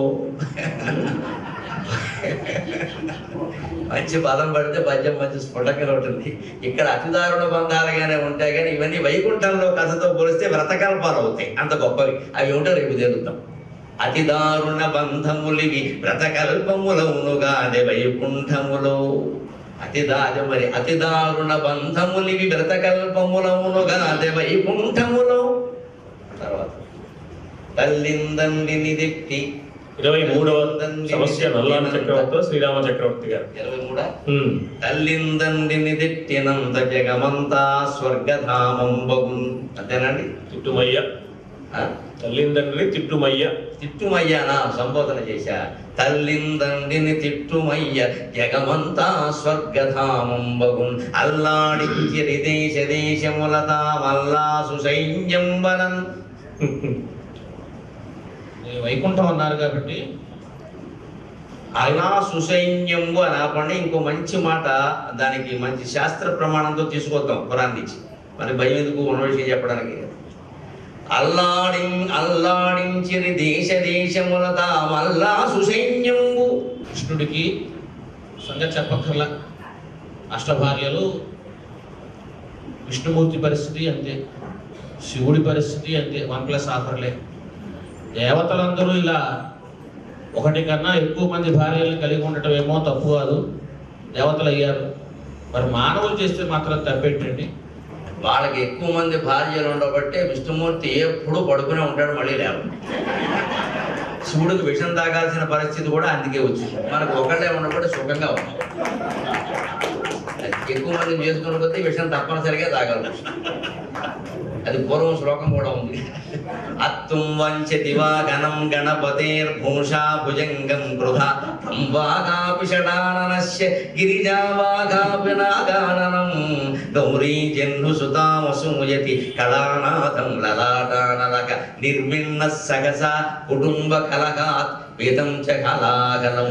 మంచి పదం పడితే పద్యం మంచి స్ఫుటంగా ఉంటుంది ఇక్కడ అతి దారుణ బంధాలుగానే ఉంటాయి కానీ ఇవన్నీ వైకుంఠంలో కథతో పోలిస్తే వ్రతకల్పాలు అవుతాయి అంత గొప్పవి అవి ఏమిటో రేపు తెలుద్దాం అతి దారుణ బంధములివి వ్రతకల్పములవునుగానే వైకుంఠములో అతి దారి మరి అతి దారుణ బంధములివి వ్రతకల్పములవునుగానే వైకుంఠములో తర్వాత తల్లిందండిని దిట్టి ఇరవై మూడవ సమస్య నల్లాన చక్రవర్తి శ్రీరామ చక్రవర్తి గారు ఇరవై మూడా ఉమ్. తల్లిందండిని తిట్టినంత జగమంతా స్వర్గధామంబగు అంతేనండి తిట్టుమయ్య ఆ? తల్లిదండ్రిని తిట్టుమయ్య తిట్టుమయ్యనా సంబోధన చేశా తల్లిందండిని తిట్టుమయ్య జగమంతా స్వర్గధామంబగు అల్లాడించిరి దేశ దేశముల తామల్లాసు సైన్యం వలన్ ఈ వైకుంఠం అన్నారు కాబట్టి అలా సుసైన్యము అని ఆపండి ఇంకో మంచి మాట దానికి మంచి శాస్త్ర ప్రమాణంతో తీసుకొద్దాం ఖురాన్ నుంచి మరి భయం ఎందుకు ఉన్న విషయం చెప్పడానికి అల్లాడి అల్లాడించిరి దేశ దేశముల తామల్లా సుసైన్యము కృష్ణుడికి సంగతి చెప్పక్కర్లా అష్టభార్యలు విష్ణుమూర్తి పరిస్థితి అంతే శివుడి పరిస్థితి అంతే వన్ ప్లస్ ఆఫర్లే దేవతలందరూ ఇలా ఒకటి కన్నా ఎక్కువ మంది భార్యలను కలిగి ఉండటం ఏమో తప్పు కాదు దేవతలు అయ్యారు మరి మానవులు చేస్తే మాత్రం తప్పేంటండి వాళ్ళకి ఎక్కువ మంది భార్యలు ఉండబట్టే విష్ణుమూర్తి ఎప్పుడు పడుకునే ఉంటాడు మళ్ళీ లేవు శివుడికి విషం తాగాల్సిన పరిస్థితి కూడా అందుకే వచ్చింది మనకు ఒకళ్ళే ఉన్నప్పుడు సుఖంగా ఉన్నాం ఎక్కువ మంది చేసుకున్న కొద్దీ విషయం తప్పనిసరిగా తాగాలి అది పూర్వం శ్లోకం కూడా ఉంది అత్తుం వంచతి వాగనం గణపతేర్భూషా భుజంగం గృహ తం వాగాపి షడాననస్య గిరిజా వాగాపి నాగాననం గౌరీ జన్ను సుతామసూయతి కళానాథం లలాటానలక నిర్విన్న సగస కుటుంబ కలగాత్ వేదం చ కళాగలం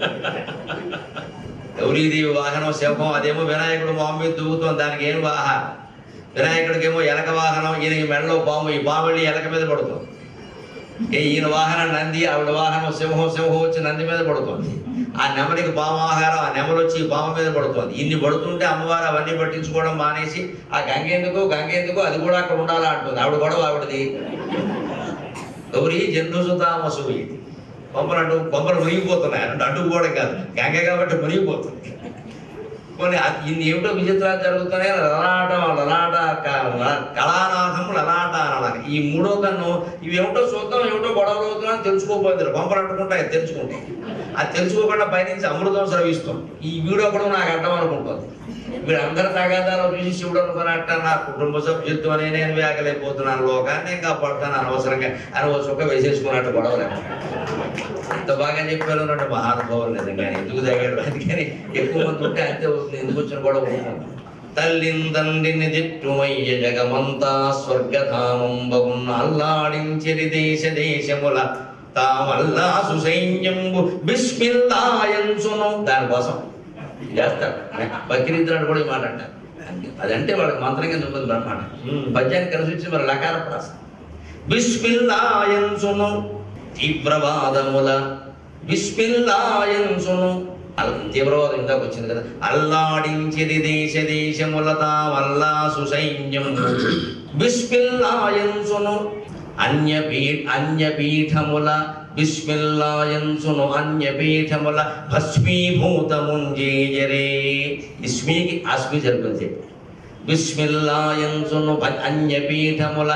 గౌరీదేవి వాహనం శవం అదేమో వినాయకుడు మాము మీద దూకుతోంది దానికి ఏం వాహ వినాయకుడికేమో ఎలక వాహనం ఈయనకి మెడలో పాము ఈ పాము వెళ్ళి ఎలక మీద పడుతుంది ఏ ఈయన వాహనం నంది ఆవిడ వాహనం సింహం సింహం వచ్చి నంది మీద పడుతుంది ఆ నెమలికి పాము ఆహారం ఆ నెమలు వచ్చి ఈ పాము మీద పడుతుంది ఇన్ని పడుతుంటే అమ్మవారు అవన్నీ పట్టించుకోవడం మానేసి ఆ గంగెందుకు గంగెందుకు అది కూడా అక్కడ ఉండాలా అంటుంది ఆవిడ గొడవ ఆవిడది గౌరీ జన్నుసుతామసు ఇది కొంపలు అటు కొంపలు మునిగిపోతున్నాయి అంటే అడ్డుకోవడం కాదు గంగ కాబట్టి మునిగిపోతుంది కొన్ని అ- ఇన్ని ఏమిటో విచిత్రాలు జరుగుతున్నాయి లలాట లలాట క- కళానాథం లలాట అనాలి ఈ మూడో కన్ను ఇవి ఏమిటో చూద్దాం ఏమిటో గొడవలు అవుతున్నాయని తెలుసుకోపోయింది కొంపలు అంటుకుంటాయి తెలుసుకుంటాయి అది తెలుసుకోకుండా పైనుంచి అమృతం స్రవిస్తాం ఈ వీడియో కూడా నాకు అడ్డం అనుకుంటుంది వీడు అందరి తగాదాలు చూసి శివుడు అనుకున్నట్ట నా కుటుంబ సభ్యుత్వం అని నేను వేగలేకపోతున్నాను లోకాన్ని నేను కాపాడుతాను అనవసరంగా అని ఓ సుఖ వేసేసుకున్నట్టు గొడవలే ఎంత బాగా చెప్పారు అంటే మహానుభావులు నిజంగా ఎందుకు తగ్గాడు అందుకని ఎక్కువ మంది ఉంటే అంతే అవుతుంది ఎందుకు వచ్చిన గొడవ ఉంటుంది తల్లిందండిని దిట్టుమయ్య జగమంతా స్వర్గధామంబగున్న అల్లాడించిరి దేశ దేశముల తామల్లా సుసైన్యంబు బిస్మిల్లాయంచును దానికోసం చేస్తాడు బక్రీద్ నాడు కూడా ఈ మాట అంటారు అదంటే వాళ్ళకి మంత్రం కింద ఉంటుంది అనమాట Hmm. పద్యాన్ని కలిసి వచ్చి మరి లకార ప్రాస బిస్మిల్లాయంచును తీవ్రవాదముల విస్మిల్లాయంసును అలా తీవ్రవాదం ఇందాక వచ్చింది కదా అల్లాడించిది దేశ దేశములతా వల్లా సుసైన్యం విస్మిల్లాయంసును అన్యపీ అన్యపీఠముల విస్మిల్లాయంసును అన్యపీఠముల భస్మీభూతముంజేయరే ఇస్మీకి అస్మి జరుగుతుంది చెప్పి విస్మిల్లాయంసును భ- అన్యపీఠముల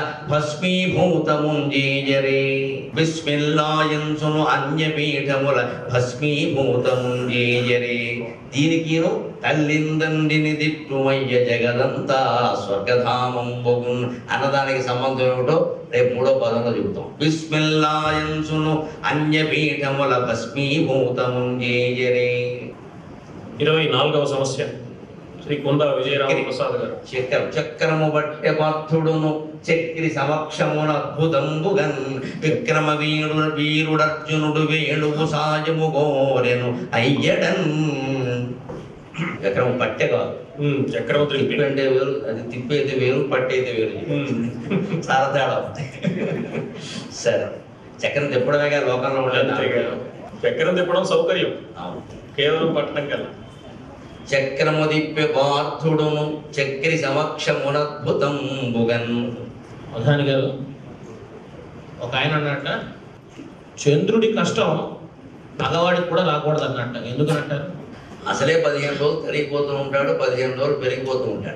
భస్మీభూతముంజేయరే విస్మిల్లాయంసును అన్యపీఠముల భస్మీభూతముంజేయరే దీనికిను తల్లిందండిని దిట్టుమయ్య జగదంతా స్వర్గధామం బొగున్ అన్నదానికి సంబంధం ఏమిటో రేపు మూడో పదంలో చెబుతాం విస్మిల్లాయంసును అన్యపీఠముల భస్మీభూతముంజేయరే ఇరవై నాలుగవ సమస్య శ్రీ కుందా విజయరామ ప్రసాద్ గారు చక్రం చక్రము బట్టె పార్థుడును చక్రి సమక్షమున అద్భుతంబుగన్ విక్రమ వీరుడు వీరుడర్జునుడు వేణువు సాయము గోరెను అయ్యడన్ చక్రము పట్టె కాదు ఉమ్, చక్రం త్రిప్పి తిప్పంటే వేరు అది తిప్పేది వేరు పట్టేది వేరు ఉమ్. చాలా తేడా ఉంది సరే చక్రం తిప్పడమేగా లోకంలో అంతేగా. ఉండేది చక్రం తిప్పడం సౌకర్యం అవును కేవలం పట్టడం కల్లా చక్రము దిప్పే పార్థుడును చక్రి సమక్షమునద్భుతంబుగన్ ప్రధాని గారు ఒక ఆయన అన్నట్ట చంద్రుడి కష్టం మగవాడికి కూడా రాకూడదు అన్నట్ట ఎందుకనంటారు అసలే పదిహేను రోజులు కరిగిపోతూ ఉంటాడు పదిహేను రోజులు పెరిగిపోతూ ఉంటాడు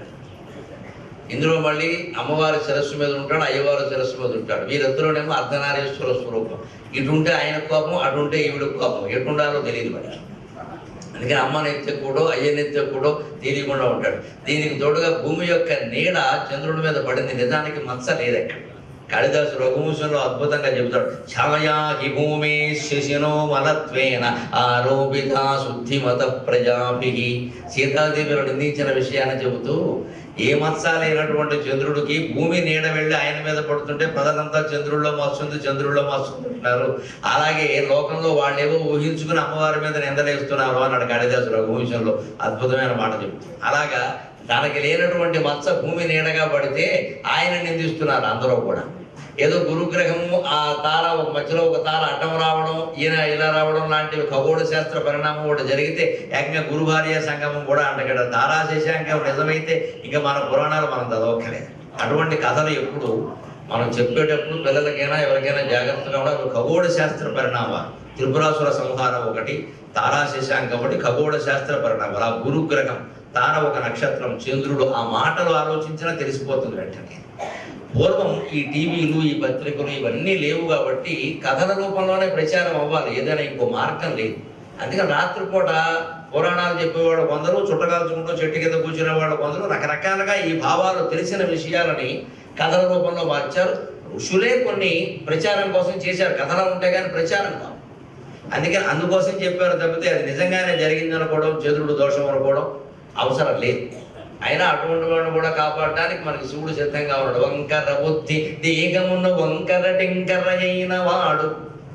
ఇందులో మళ్ళీ అమ్మవారి శిరస్సు మీద ఉంటాడు అయ్యవారి శిరస్సు మీద ఉంటాడు వీరిద్దరునేమో అర్ధనారీశ్వర స్వరూపం ఇటు ఉంటే ఆయన కోపం అటు ఉంటే ఈవిడ కోపం ఎటుండాలో తెలియదు మరి అందుకని అమ్మని ఎత్తకూడో అయ్యని ఎత్తకూడో తెలియకుండా ఉంటాడు దీనికి తోడుగా భూమి యొక్క నీడ చంద్రుడి మీద పడింది నిజానికి మత్స లేదు అక్కడ కాళిదాసు రఘువంశంలో అద్భుతంగా చెబుతాడు ఛాయా హి భూమి శశినో మలత్వేన ఆరోపిత శుద్ధిమత ప్రజాభి సీతాదేవిలో నిందించిన విషయాన్ని చెబుతూ ఏ మత్స లేనటువంటి చంద్రుడికి భూమి నీడ వెళ్ళి ఆయన మీద పడుతుంటే ప్రజలంతా చంద్రుల్లో మస్తుంది చంద్రుల్లో మస్తుంది అంటున్నారు అలాగే లోకంలో వాళ్ళేవో ఊహించుకుని అమ్మవారి మీద నిందలేస్తున్నారు అన్నాడు కాళిదాసు రఘువంశంలో అద్భుతమైన మాట చెబుతుంది అలాగా తనకి లేనటువంటి మత్స భూమి నీడగా పడితే ఆయన నిందిస్తున్నారు అందరూ కూడా ఏదో గురుగ్రహము ఆ తార ఒక మధ్యలో ఒక తార అడ్డం రావడం ఈయన ఇలా రావడం లాంటివి ఖగోళ శాస్త్ర పరిణామం కూడా జరిగితే ఏకంగా గురు భార్య సంగమం కూడా అంటగడ తారా శశాంకం నిజమైతే ఇంకా మన పురాణాలు మనం చదవక్కలేదు అటువంటి కథలు ఎప్పుడు మనం చెప్పేటప్పుడు పిల్లలకైనా ఎవరికైనా జాగ్రత్తగా కూడా అవి ఖగోళ శాస్త్ర పరిణామాలు త్రిపురాసుర సంహారం ఒకటి తారా శశాంకం ఒకటి ఖగోళ శాస్త్ర పరిణామాలు ఆ గురుగ్రహం తార ఒక నక్షత్రం చంద్రుడు ఆ మాటలు ఆలోచించినా తెలిసిపోతుంది వెంటనే పూర్వం ఈ టీవీలు ఈ పత్రికలు ఇవన్నీ లేవు కాబట్టి కథల రూపంలోనే ప్రచారం అవ్వాలి ఏదైనా ఇంకో మార్గం లేదు అందుకని రాత్రిపూట పురాణాలు చెప్పేవాడు కొందరు చుట్టకాల్చుకుంటూ చెట్టు కింద కూర్చునే వాళ్ళు కొందరు రకరకాలుగా ఈ భావాలు తెలిసిన విషయాలని కథల రూపంలో మార్చారు ఋషులే కొన్ని ప్రచారం కోసం చేశారు కథలు ఉంటే కానీ ప్రచారం కావు అందుకని అందుకోసం చెప్పారు తప్పితే అది నిజంగానే జరిగింది అనుకోవడం చంద్రుడు దోషం అనుకోవడం అవసరం లేదు అయినా అటువంటి వాడిని కూడా కాపాడడానికి మనకి శివుడు సిద్ధంగా ఉన్నాడు వంకర బుద్ధి దీగమును వంకర టింకర అయిన వాడు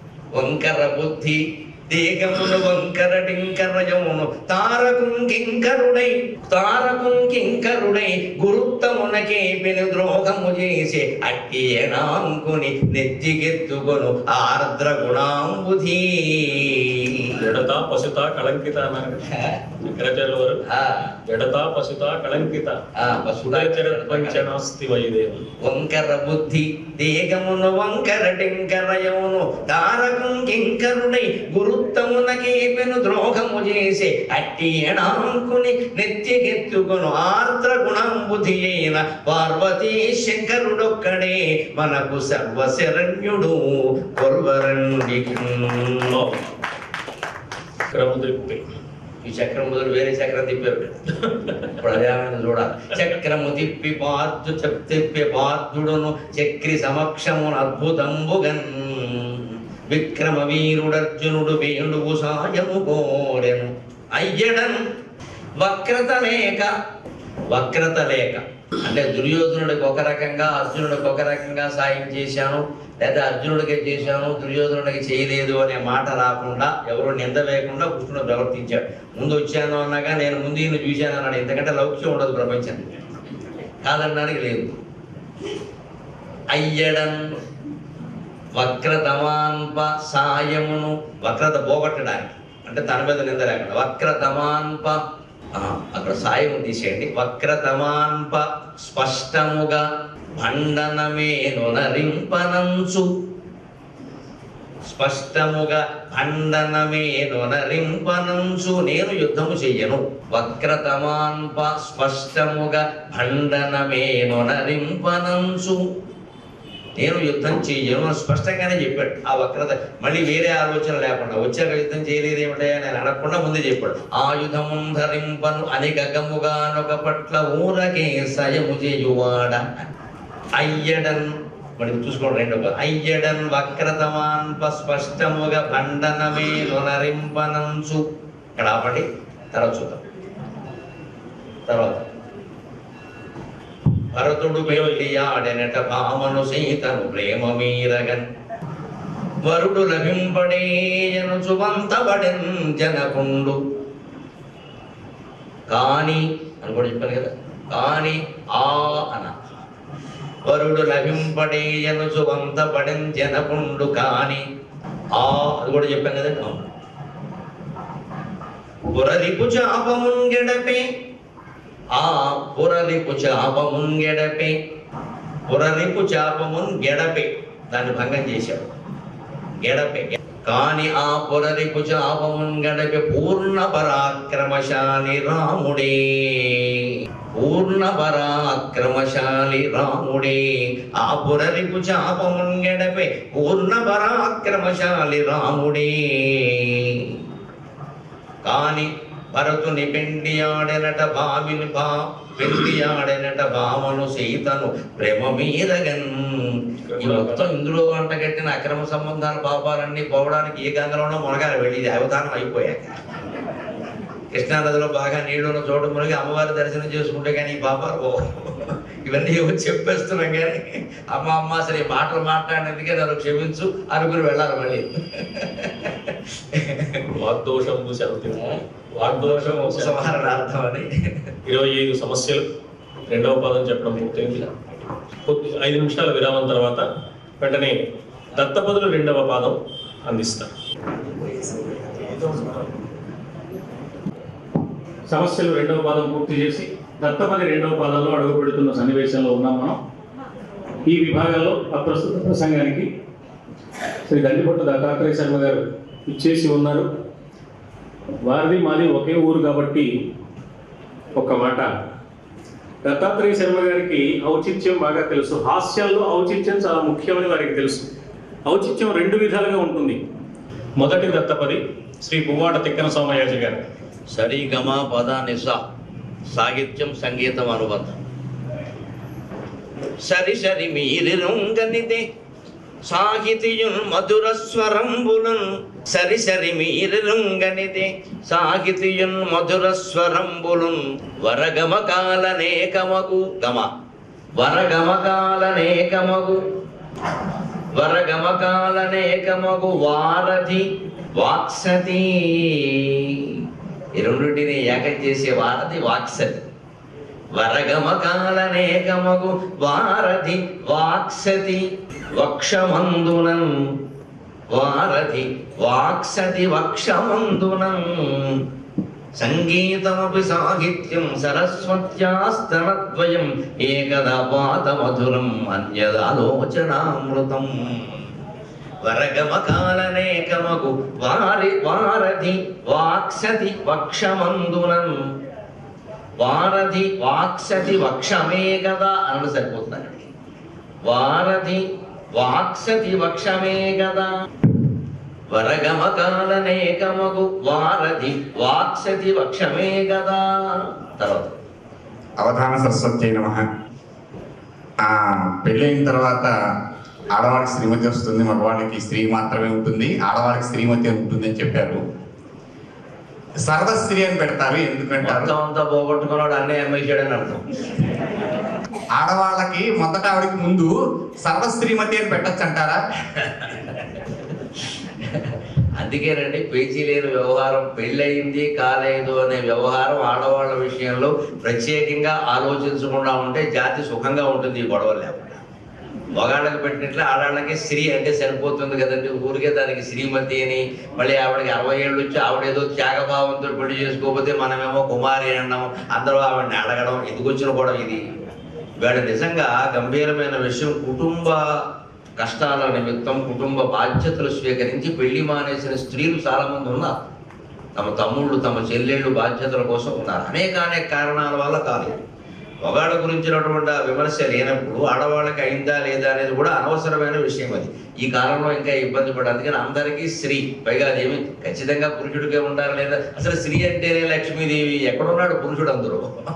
వంకర బుద్ధి దీగమును వంకర టింకరయమును తారకుం కింకరుడై తారకుం కింకరుడై గురుత్తమునకే పెను ద్రోహము చేసి అట్టి ఎనాంకుని నెత్తికెత్తుకొను ఆర్ద్ర గుణాంబుధీ జడత పసుత కళంకిత అన్నారు శంకరాచార్యుల వారు ఆ, జడత పసుత కళంకిత ఆ, పశువుల సుడచరత్వంచనాస్తి వైదేవం వంకర బుద్ధి దేగమును వంకర టింకరయమును తారకం కింకరుడై గురుత్తమునకే పెను ద్రోహము చేసి అట్టి ఎడాంకుని నెత్తికెత్తుకొను ఆర్ద్ర గుణంబుధి అయిన పార్వతీ శంకరుడొక్కడే మనకు సర్వశరణ్యుడు కొల్వరండి చక్రము త్రిప్పి ఈ చక్రం బదులు వేరే చక్రం తిప్పారు ఇప్పుడు అదే ఆమెను చూడాలి చక్రము తిప్పి పార్థు చెప్ తిప్పి పార్థుడును చక్రి సమక్షమున అద్భుతంబుగన్ విక్రమ వీరుడర్జునుడు వేణువు సాయము కోరెను అయ్యడన్ వక్రత లేక వక్రత లేక అంటే దుర్యోధనుడికి ఒక రకంగా అర్జునుడికి ఒక రకంగా సాయం చేశాను లేదా అర్జునుడికి చేశాను దుర్యోధనుడికి చేయలేదు అనే మాట రాకుండా ఎవరు నింద వేయకుండా కృష్ణుడు ప్రవర్తించాడు ముందు వచ్చాను అన్నాగా నేను ముందు ఈయన చూశాను అన్నాడు ఎందుకంటే లౌక్యం ఉండదు ప్రపంచం కాదనడానికి లేదు అయ్యడన్ వక్రతమాన్ప సాయమును వక్రత పోగొట్టడానికి అంటే తన మీద నింద లేకుండా వక్రతమాన్ప ఆ, అక్కడ సాయం తీసేయండి వక్రతమాన్ప స్పష్టముగా భండనమేను నరింపనంచు స్పష్టముగా ఖండనమేను నరింపనంచు నేను యుద్ధము చెయ్యను వక్రతమాన్ప స్పష్టముగా ఖండనమేను నరింపనంచు నేను యుద్ధం చెయ్యను అని స్పష్టంగానే చెప్పాడు ఆ వక్రత మళ్ళీ వేరే ఆలోచన లేకుండా వచ్చాక యుద్ధం చేయలేదేమిటయా నేను అడగకుండా ముందే చెప్పాడు ఆయుధము ధరింపను అని గగముగానొక పట్ల ఊరకే సయము చేయువాడ అయ్యడన్ మరి చూసుకోండి రెండో పదం. అయ్యడన్ వక్రతమాన్ప స్పష్టముగా భండనమే నరింపనంచు ఇక్కడ ఆపండి తర్వాత చూద్దాం తర్వాత భరతుడు వెళ్ళి ఆడెనట భామను సీతను ప్రేమ మీరగన్ వరుడు లభింపడేయను చువంతబడెన్ జనకుండు కాని అని కూడా చెప్పాను కదా కాని ఆ అన వరుడు లభింపడేయను చువంతబడెన్ జనకుండు కాని ఆ అది కూడా చెప్పాను కదండి అవును. పురలిపు చాపముంగెడపే ఆ పురలిపు చాపముంగెడపే పురలిపు చాపమున్ గెడపే దాన్ని భంగం చేశాడు గెడపే కాని ఆ పురలిపు చాపమున్ గడపే పూర్ణ పరాక్రమశాలి రాముడే పూర్ణ పరాక్రమశాలి రాముడే ఆ పురలిపు చాపమున్ గడపే పూర్ణ పరాక్రమశాలి రాముడే కాని భరతుని పెండి ఆడెనట భామిని బా పెండి ఆడెనట భామను సీతను ప్రేమ మీరగన్ ఈ మొత్తం ఇందులో అంటగట్టిన అక్రమ సంబంధాల పాపాలన్నీ పోవడానికి ఏ గంగలోనో మునగాలి వెళ్ళి ఇది అవధానం అయిపోయాక కృష్ణానదిలో బాగా నీళ్లున్న చోటు మునిగి అమ్మవారి దర్శనం చేసుకుంటే కానీ ఈ పాపాలు పోవు. ఇవన్నీ ఏవో చెప్పేస్తున్నాం కానీ అమ్మ అమ్మ అసలు ఈ మాటలు మాట్లాడినందుకే నన్ను క్షమించు అనుకుని వెళ్ళాలి మళ్ళీ వాగ్దోషం శాంతి వాగ్దోషం ఉపసంహారణార్థం అని ఇరవై ఐదు సమస్యలు రెండవ పాదం చెప్పడం పూర్తయింది కొద్ది ఐదు నిమిషాల విరామం తర్వాత వెంటనే దత్తపదులు రెండవ పాదం అందిస్తారు సమస్యలు రెండవ పాదం పూర్తి చేసి దత్తపది రెండవ పాదంలో అడుగు పెడుతున్న సన్నివేశంలో ఉన్నాం మనం ఈ విభాగంలో ఆ ప్రస్తుత ప్రసంగానికి శ్రీ దండిపట్టు దత్తాత్రేయ శర్మ గారు ఇచ్చేసి ఉన్నారు వారిది మాది ఒకే ఊరు కాబట్టి ఒక మాట దత్తాత్రేయ శర్మ గారికి ఔచిత్యం బాగా తెలుసు హాస్యంలో ఔచిత్యం చాలా ముఖ్యమని వారికి తెలుసు ఔచిత్యం రెండు విధాలుగా ఉంటుంది మొదటి దత్తపది శ్రీ పువ్వాడ తిక్కన సోమయాజి గారు సరి గమ పద నిస సాహిత్యం సంగీతం అనుబంధం సరి సరి మీరి రుంగనిదే సాహితియున్ మధుర స్వరంబులన్ సరి సరి మీరి రుంగనిదే సాహితియున్ మధుర స్వరంబులున్ వరగమ కాలనేకమగు గమ వరగమ కాలనేకమగు వరగమ కాలనేకమగు వారధి వాక్సతి ఈ రెండింటిని ఏకం చేసే వారధి వాక్సతి వరగమ కాలనేకమగు వారధి వాక్సతి వక్షమందునం వారధి వాక్సతి వక్షమందునం సంగీతమపి సాహిత్యం సరస్వత్యాస్తనద్వయం ఏకదా పాతమధురం అన్యదాలోచనామృతం వరగమ కాలనేకమగు వారి వారధి వాక్సతి వక్షమందునం వారధి వాక్సతి వక్షమే కదా అనడు సరిపోతుందండి వారధి వాక్సతి వక్షమే కదా వరగమ కాలనేకమగు వారధి వాక్సతి వక్షమే కదా తర్వాత అవధాన సరస్వతి నమ పెళ్ళైన తర్వాత ఆడవాడికి శ్రీమతి వస్తుంది మగవాడికి స్త్రీ మాత్రమే ఉంటుంది ఆడవాడికి శ్రీమతి అని ఉంటుంది అని చెప్పారు సర్వస్త్రీ అని పెడతారు ఎందుకంటారు మొత్తం అంతా పోగొట్టుకున్నాడు అన్నీ అమ్మేసాడని అర్థం ఆడవాళ్ళకి మొదట ఆవిడకి ముందు సర్వస్త్రీమతి అని పెట్టచ్చు అంటారా అందుకేనండి పేచీ లేని వ్యవహారం పెళ్ళయింది కాలేదు అనే వ్యవహారం ఆడవాళ్ళ విషయంలో ప్రత్యేకంగా ఆలోచించకుండా ఉంటే జాతి సుఖంగా ఉంటుంది ఈ గొడవ లేకుండా మగాళ్ళకి పెట్టినట్లు ఆడాళ్ళకి స్త్రీ అంటే సరిపోతుంది కదండి ఊరికే దానికి శ్రీమతి అని మళ్ళీ ఆవిడకి అరవై ఏళ్ళు వచ్చి ఆవిడేదో త్యాగభావంతో పెళ్లి చేసుకోకపోతే మనమేమో కుమారి అన్నాం అందరూ ఆవిడని అడగడం ఎందుకు వచ్చిన కూడా ఇది వీళ్ళ నిజంగా గంభీరమైన విషయం కుటుంబ కష్టాల నిమిత్తం కుటుంబ బాధ్యతలు స్వీకరించి పెళ్లి మానేసిన స్త్రీలు చాలా మంది ఉన్నారు తమ తమ్ముళ్ళు తమ చెల్లెళ్ళు బాధ్యతల కోసం ఉన్నారు అనేక అనేక కారణాల వల్ల కాలేదు మగాళ్ళ గురించినటువంటి ఆ విమర్శ లేనప్పుడు ఆడవాళ్ళకి అయిందా లేదా అనేది కూడా అనవసరమైన విషయం అది ఈ కాలంలో ఇంకా ఇబ్బంది పడదు అందుకని అందరికీ స్త్రీ పైగా అదేమి ఖచ్చితంగా పురుషుడికే ఉండాలి లేదా అసలు స్త్రీ అంటేనే లక్ష్మీదేవి ఎక్కడున్నాడు పురుషుడు అందరూ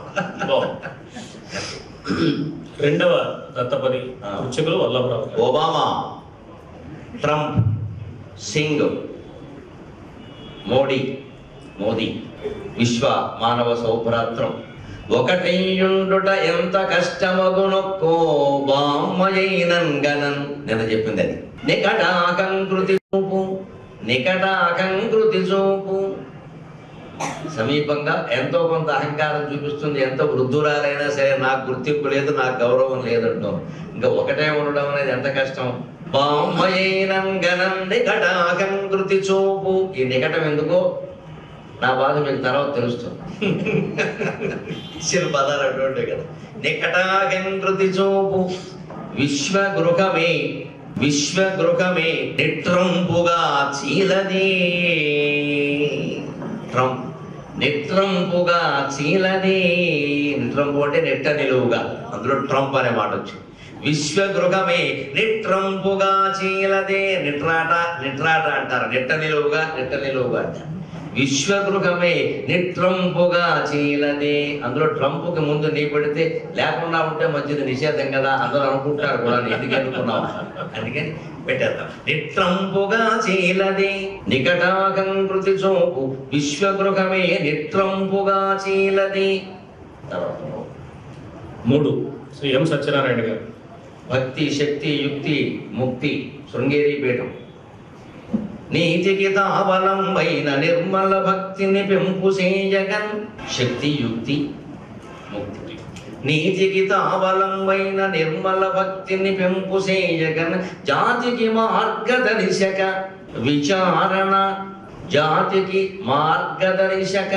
రెండవ దత్తపది ఆ. వృచ్చికులు వల్లభరావు గారు. ఒబామా ట్రంప్ సింగ్ మోడీ మోదీ విశ్వ మానవ సౌభ్రాత్రం ఒకటైయుండుట ఎంత కష్టమగునొక్కో బామ్మయైనన్ గనన్ నిన్న చెప్పింది అది నికటాకంకృతి చూపు నికటాకంకృతి చూపు సమీపంగా ఎంతో కొంత అహంకారం చూపిస్తుంది ఎంత వృద్ధురాలైనా సరే నాకు గుర్తింపు లేదు నాకు గౌరవం లేదంటాం ఇంకా ఒకటే ఉండడం అనేది ఎంత కష్టం బామ్మయైనం గణం నికటాకం కృతి చూపు ఈ నికటం ఎందుకో నా బాధ మీకు తర్వాత తెలుస్తుంది ఇచ్చిన పదాలు అటువంటి కదా నికటాకం కృతి చూపు విశ్వగృహమే విశ్వగృహమే నిట్రంపుగా చీలదే ట్రంప్ నిట్రంపుగా చీలదే నిట్రంపు అంటే నెట్ట నిలువుగా అందులో ట్రంప్ అనే మాట వచ్చింది విశ్వగృహమే నిట్రంపుగా చీలదే నిట్రాట నిట్రాట అంటారు నెట్ట నిలువుగా నెట్ట నిలువుగా అంటారు విశ్వగృహమే నిట్రంపుగా చీలదే అందులో ట్రంప్కి ముందు నీ పెడితే లేకుండా ఉంటే మంచిది నిషేధం కదా అందరూ అనుకుంటారు కూడా నేను ఎందుకు అనుకున్నావు అందుకని పెట్టేద్దాం నిట్రంపుగా చీలదే నికటాకం కృతి చూపు విశ్వగృహమే నిట్రంపుగా చీలదే తర్వాత మూడు శ్రీ ఎం సత్యనారాయణ గారు భక్తి శక్తి యుక్తి ముక్తి శృంగేరి పీఠం నీతికి తావలం వైన నిర్మల భక్తిని పెంపు చేయగన్ శక్తి యుక్తి ముక్తి నీతికి తావలం వైన నిర్మల భక్తిని పెంపు చేయగన్ జాతికి మార్గదర్శక విచారణ జాతికి మార్గదర్శక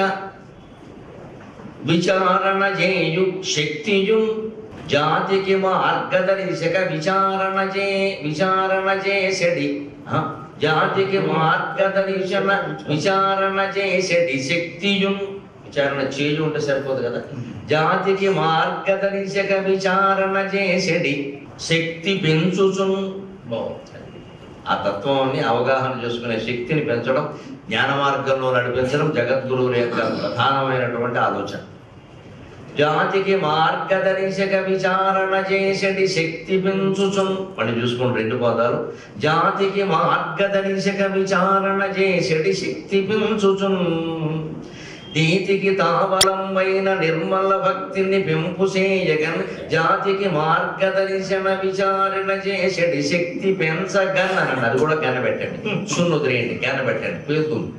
విచారణ చేయు శక్తియు జాతికి మార్గదర్శక విచారణ చే విచారణ చేసడి ఆ, జాతికి మార్గదర్శన విచారణ చేసడి శక్తియు విచారణ చేయు ఉంటే సరిపోదు కదా జాతికి మార్గదర్శక విచారణ చేసడి శక్తి పెంచుచున్ ఆ తత్వాన్ని అవగాహన చేసుకునే శక్తిని పెంచడం జ్ఞాన మార్గంలో నడిపించడం జగద్గురువుల యొక్క ప్రధానమైనటువంటి ఆలోచన జాతికి మార్గదర్శక విచారణ చేసటి శక్తి పెంచుచున్ మళ్ళీ చూసుకోండి రెండు పదాలు జాతికి మార్గదర్శక విచారణ చేసటి శక్తి పెంచుచున్ నీతికి తావలంబైన నిర్మల భక్తిని పెంపు చేయగన్ జాతికి మార్గదర్శన విచారణ చేసడి శక్తి పెంచగన్ అని అది కూడా కనబెట్టండి సున్ను తిరేయండి కనబెట్టండి పేరుతుంది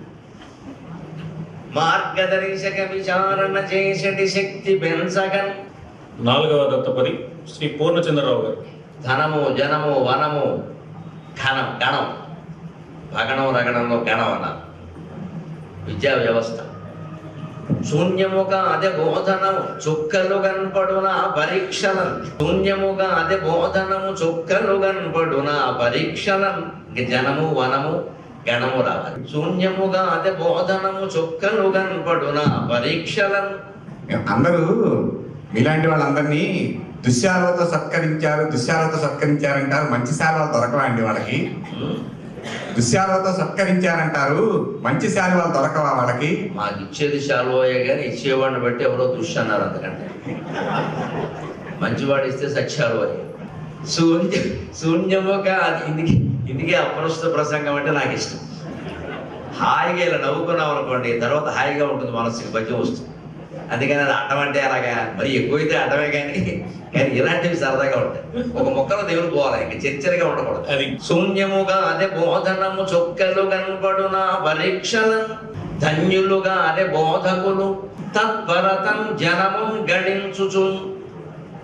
మార్గదర్శక విచారణ చేసటి శక్తి పెంచగన్ నాలుగవ దత్తపది శ్రీ పూర్ణచంద్రరావు గారు ధనము జనము వనము ఘనం గణం భగణం రగణంలో గణం అన్నారు విద్యా వ్యవస్థ శూన్యముగా అదే బోధనము చుక్కలు కనపడున పరీక్షలను శూన్యముగా అదే బోధనము చుక్కలు కనపడున పరీక్షలను ఇంక జనము వనము గణము రావాలి శూన్యముగా అదే బోధనము చుక్కలు కనపడున పరీక్షలను అందరూ మీలాంటి వాళ్ళందరినీ దుశ్శాలతో సత్కరించారు దుశ్శాలతో సత్కరించారంటారు మంచి శాలువాలు దొరకవా అండి వాళ్ళకి దుశ్శాలతో సత్కరించారంటారు మంచి శాలువాలు దొరకవా వాళ్ళకి మాకు ఇచ్చేది శాలువయ్య కానీ ఇచ్చేవాడిని బట్టి ఎవరో దుష్ అన్నారు అంతకంటే మంచివాడు ఇస్తే సత్యాలువయ్య శూన్య శూన్యముగా అది ఇందుకే ఇందుకే అప్రస్తుత ప్రసంగం అంటే నాకు ఇష్టం హాయిగా ఇలా నవ్వుకున్నాం అనుకోండి తర్వాత హాయిగా ఉంటుంది మనసుకి పద్యం వస్తుంది అందుకని అది అడ్డం అంటే అలాగా మరి ఎక్కువైతే అడ్డమే కానీ కానీ ఇలాంటివి సరదాగా ఉంటాయి ఒక మొక్కలో దేవుడు పోవాలి ఇంకా చర్చలుగా ఉండకూడదు అది శూన్యముగా అదే బోధనము చొక్కలు కనపడున పరీక్షలను ధన్యులుగా అదే బోధకులు తత్పరతం జనము గడించుచు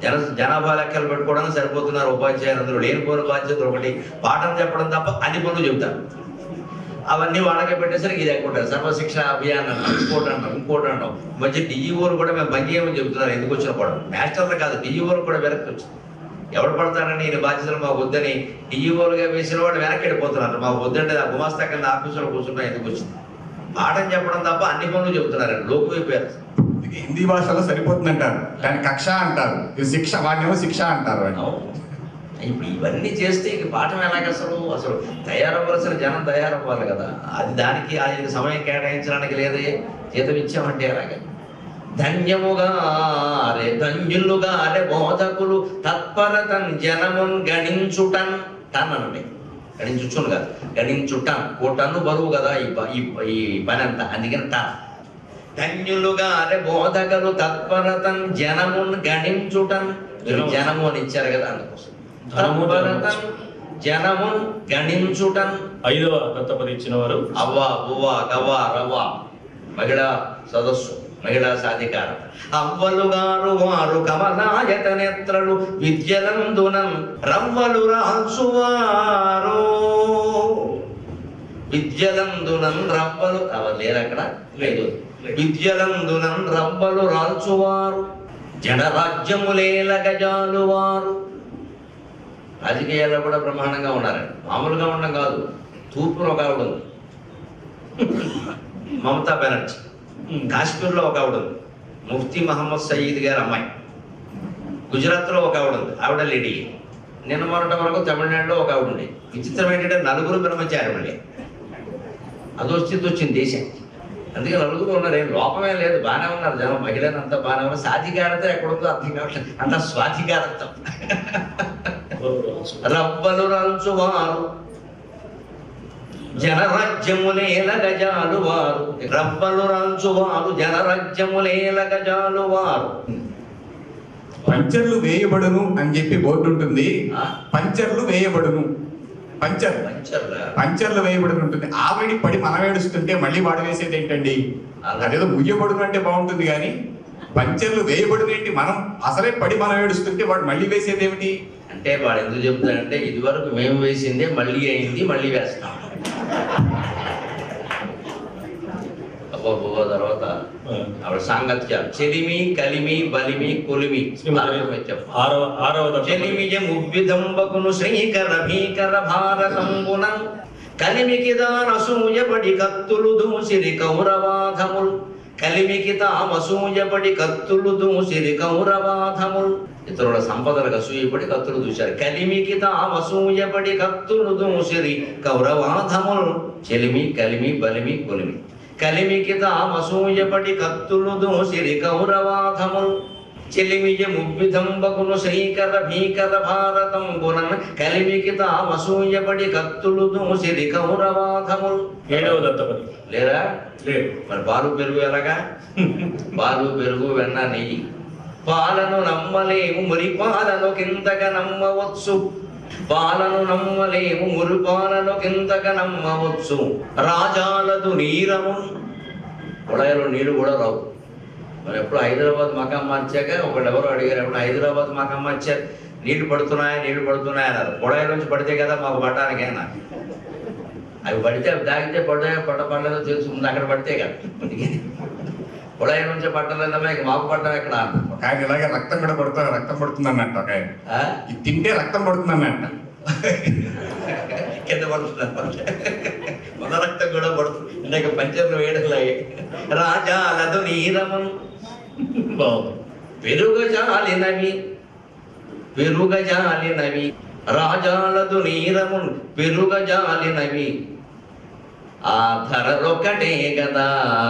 జన జనాభా లెక్కలు పెట్టుకోవడానికి సరిపోతున్నారు ఉపాధ్యాయులు అందరూ లేనిపోని బాధ్యతలు ఒకటి పాఠం చెప్పడం తప్ప అన్ని పనులు చెబుతారు అవన్నీ వాళ్ళకే పెట్టేసరికి ఇది ఎక్కువ సర్వశిక్ష అభియాన్ అంటాం ఇంకోటి అంటాం ఇంకోటి అంటాం ఈ మధ్య డిఈఓలు కూడా మేము బంద్ చేయమని చెబుతున్నారు ఎందుకు వచ్చిన కూడా మాస్టర్లు కాదు డిఈఓలు కూడా వెనక్కి వచ్చింది ఎవడు పడతాడని ఈయన బాధ్యతలు మాకు వద్దని డిఈఓలుగా వేసిన వాడు వెనక్కి వెళ్ళిపోతున్నారు మాకు వద్దంటే ఆ గుమాస్తా కింద ఆఫీసులో కూర్చున్నా ఎందుకు వచ్చింది పాఠం చెప్పడం తప్ప అన్ని పనులు చెబుతున్నారు లోకు అయిపోయారు ఇది హిందీ భాషలో సరిపోతుంది అంటారు దాని కక్ష అంటారు ఇది శిక్ష వాడినేమో శిక్ష అంటారు వాడిని. అవును. ఇప్పుడు ఇవన్నీ చేస్తే ఇక పాఠం ఎలాగ అసలు అసలు తయారవ్వాల్సిన జనం తయారవ్వాలి కదా అది దానికి ఆయన సమయం కేటాయించడానికి లేదే జీతం ఇచ్చామంటే ఎలాగ ధన్యముగా రే ధన్యులుగా రే బోధకులు తత్పరతన్ జనమున్ గణించుటన్ టన్ అనండి గణించుచును కదా గణించుటన్ ఓ టన్ను బరువు కదా ఈ ప- ఈ ఈ పని అంతా అందుకని టన్ ధన్యులుగా అరే బోధకులు తత్పరతన్ జనమున్ గణించుటన్ మీరు జనము అని ఇచ్చారు కదా అందుకోసం ధనము, తత్పరతన్ జనమున్ గణించుటన్ ఐదవ దత్తపది ఇచ్చిన వారు అవ్వ బువ్వ గవ్వ రవ్వ మహిళా సదస్సు మహిళా సాధికారం అవ్వలుగారు వారు కమలాయత నేత్రలు విద్యలందునం రవ్వలు రాల్చువారు విద్యలందునం రవ్వలు అవ లేరు అక్కడ లేదు విద్యలందునం రవ్వలు రాల్చువారు జనరాజ్యములేల గజాలు వారు రాజకీయాల్లో కూడా బ్రహ్మాండంగా ఉన్నారండి మామూలుగా ఉండడం కాదు తూర్పున ఒక ఆవిడ ఉంది మమతా బెనర్జీ కాశ్మీర్లో ఒక ఆవిడ ఉంది ముఫ్తీ మహమ్మద్ సయీద్ గారి అమ్మాయి గుజరాత్లో ఒక ఆవిడ ఉంది ఆవిడ లేడీ నిన్న మొన్నటి వరకు తమిళనాడులో ఒక ఆవిడ ఉంది విచిత్రం ఏంటంటే నలుగురు బ్రహ్మచారులే అది వచ్చింది వచ్చింది దేశానికి అందుకే నలుగురు ఉన్నారు ఏం లోపమే లేదు బాగానే ఉన్నారు జనం మహిళలు అంతా బాగానే ఉన్నారు సాధికారత ఎక్కడుందో అర్థం కావట్లేదు అంతా స్వాధికారత్వం రవ్వలు రంచువారు జనరాజ్యములేల గజాలు వారు రవ్వలు రంచువారు జనరాజ్యములేల గజాలు వారు పంచర్లు వేయబడును అని చెప్పి బోర్డు ఉంటుంది ఆ? పంచర్లు వేయబడును పంచర్ పంచర్లా పంచర్లు వేయబడును ఉంటుంది ఆవిడి పడి మనం ఏడుస్తుంటే మళ్ళీ వాడు వేసేది ఏంటండి అలా. అదేదో ముయ్యబడును అంటే బాగుంటుంది కానీ పంచర్లు వేయబడును ఏంటి మనం అసలే పడి మనం ఏడుస్తుంటే వాడు మళ్ళీ వేసేది ఏమిటి అంటే వాడు ఎందుకు చెప్తాడంటే ఇది వరకు మేము వేసిందే మళ్ళీ అయింది మళ్ళీ వేస్తాం అబ్బో తర్వాత ఆవిడ సాంగత్యాలు చెలిమి కలిమి బలిమి కొలిమి శ్రీమతి చెప్పు ఆరవ ఆరవ దత్తపది చెలిమిజ మువ్విదంబకును శ్రీకర భీకర భారతంబున కలిమికి దానసూయబడి కత్తులు దూసిరి కౌరవాధముల్ కలిమికి తామసూయబడి కత్తులు దూసిరి కౌరవాధముల్ ఇతరుల సంపదలకు అసూయపడి కత్తులు దూశారు కలిమికి తామసూయబడి కత్తులు దూసిరి కౌరవాధముల్ చెలిమి కలిమి బలిమి కొలిమి కలిమికి తామసూయపడి కత్తులు దూసిరి కౌరవాధముల్ చెలిమియ మువ్విధంబకును శ్రీకర భీకర భారతం గుణం కలిమికి తామసూయపడి కత్తులు దూసిరి కౌరవాధముల్ ఏడవ దత్తపది లేరా లేదు మరి పాలు పెరుగు ఎలాగా పాలు పెరుగు వెన్న నెయ్యి పాలను నమ్మలేము మురి పాలను కిందక నమ్మవచ్చు పాలను నమ్మలేము మురి పాలను కిందక నమ్మవచ్చు రాజాలదు నీరము కొడయలో నీళ్లు కూడా రావు మరి ఎప్పుడు హైదరాబాద్ మకం మార్చాక ఒకళ్ళు ఎవరో అడిగారు ఎప్పుడు హైదరాబాద్ మకం మార్చారు నీళ్లు పడుతున్నాయా నీళ్లు పడుతున్నాయా అన్నారు కొడాయి నుంచి పడితే కదా మాకు పడడానికైనా అవి పడితే అవి తాగితే పడ్డాయో పడ్డ పడలేదో తెలుసు ముందు అక్కడ పడితే కదా కొడాయి నుంచి పట్టలేదమ్మా ఇక మాకు పడ్డం ఎక్కడ అన్నారు. ఒక ఆయన ఇలాగే రక్తం కూడా పడుతుంది రక్తం పడుతుంది అన్నట్టు ఒక ఆయన ఆ? ఇది తింటే రక్తం పడుతుంది అన్నట్ట కింద పడుతున్నారు మన రక్తం కూడా పడుతుంది ఇందాక పంచర్లు వేయడలాగే రాజాలదు నీరమం బాగుంది పెరుగజాలినవి పెరుగజాలినవి రాజాలదు నీరమున్ పెరుగజాలినవి ఆ ధరలొక్కటే కదా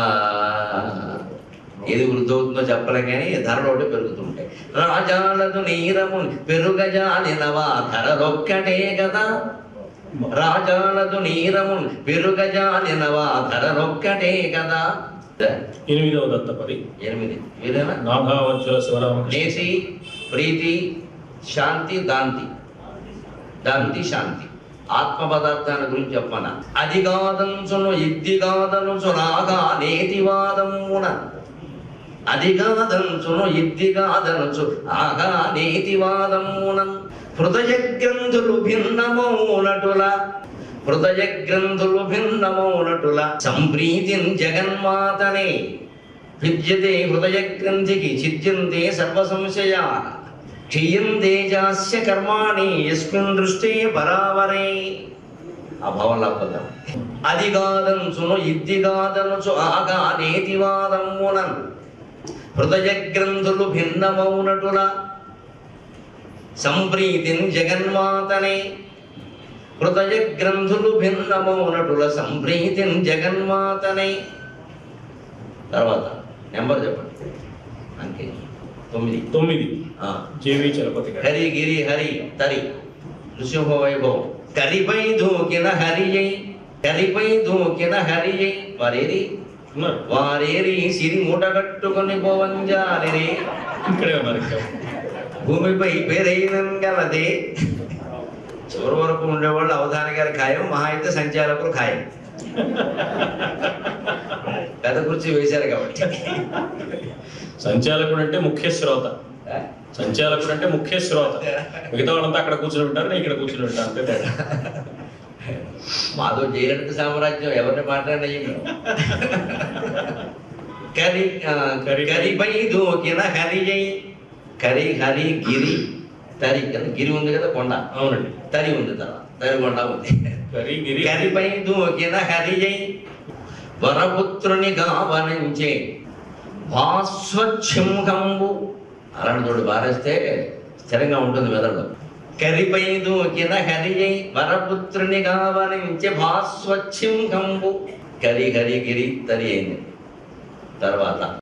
ఏది వృద్ధవుతుందో చెప్పలేం కానీ ధరలు ఒకటి పెరుగుతుంటాయి రాజాలదు నీరమున్ పెరుగజాలినవా ధరలొక్కటే కదా రాజాలదు నీరమున్ పెరుగజాలినవా ధరలొక్కటే కదా ఎనిమిదవ దత్తపది ఎనిమిది వీరేనా నాభావజ్వల శివరామకృష్ణ నేసి ప్రీతి శాంతి దాంతి దాంతి శాంతి ఆత్మ పదార్థాల గురించి చెప్పన అది కాదంచును ఇది కాదనుచు రాగా నేతివాదమున అదిగాదంచును ఇద్దిగాదనుచు ఆగా నేతివాదమునం హృదయ గ్రంథులు భిన్నమౌనటుల హృదయ గ్రంథులు భిన్నమౌనటుల సంప్రీతిన్ జగన్మాతనే విద్యతే హృదయ గ్రంథికి చిద్యంతే సర్వ సంశయా క్షీయంతే జాస్య కర్మాణి యస్మిన్ దృష్టే పరావరే ఆ భావం లేకపోతాం అది కాదంచును ఇది కాదనుచు ఆగా నేతివాదమునన్ హృదయ గ్రంథులు భిన్నమౌనటుల సంప్రీతిన్ జగన్మాతనే హృదయ గ్రంథులు భిన్నమౌనటుల సంప్రీతిన్ జగన్మాతనే తర్వాత నెంబర్ చెప్పండి అంకే తొమ్మిది తొమ్మిది ఆ. జేవి చలపతి గారు హరి గిరి హరి తరి నృసింహ వైభవం కరిపై దూకిన హరియై కరిపై దూకిన హరియై వారేరి ఉన్నారు వారేరి సిరి మూట కట్టుకొని పోవంజాలిరి ఇక్కడే ఉన్నారు ఇంకా భూమిపై పేరైనంగలదే చివరి వరకు ఉండేవాళ్ళు అవధాని గారి ఖాయం మహా అయితే సంచాలకులు ఖాయం పెద్ద కుర్చీ వేశారు కాబట్టి సంచాలకుడు అంటే ముఖ్య శ్రోత సంచాలకుడు అంటే ముఖ్య శ్రోత మిగతా వాళ్ళంతా అక్కడ కూర్చుని ఉంటారు నేను ఇక్కడ కూర్చుని ఉంటాను అంతే తేడా మాతో జైలలిత సామ్రాజ్యం ఎవరిని మాట్లాడినయ్యి కరి ఆ, కరి- కరిపై దూకిన హరియై కరి హరి గిరి తరి కదా గిరి ఉంది కదా కొండ అవునండి తరి ఉంది తర్వాత తరి కొండ ఉంది కరి గిరి కరిపై దూకిన హరియై వరపుత్రుని గావనించే భాస్వచ్ఛింహంబు అలాంటి తోడు బారేస్తే స్థిరంగా ఉంటుంది మెదడులో కరిపై దూకిన హరియై వరపుత్రుని గావనించే భాస్వచ్ఛింహంబు కరి హరి గిరి తరి అయింది తర్వాత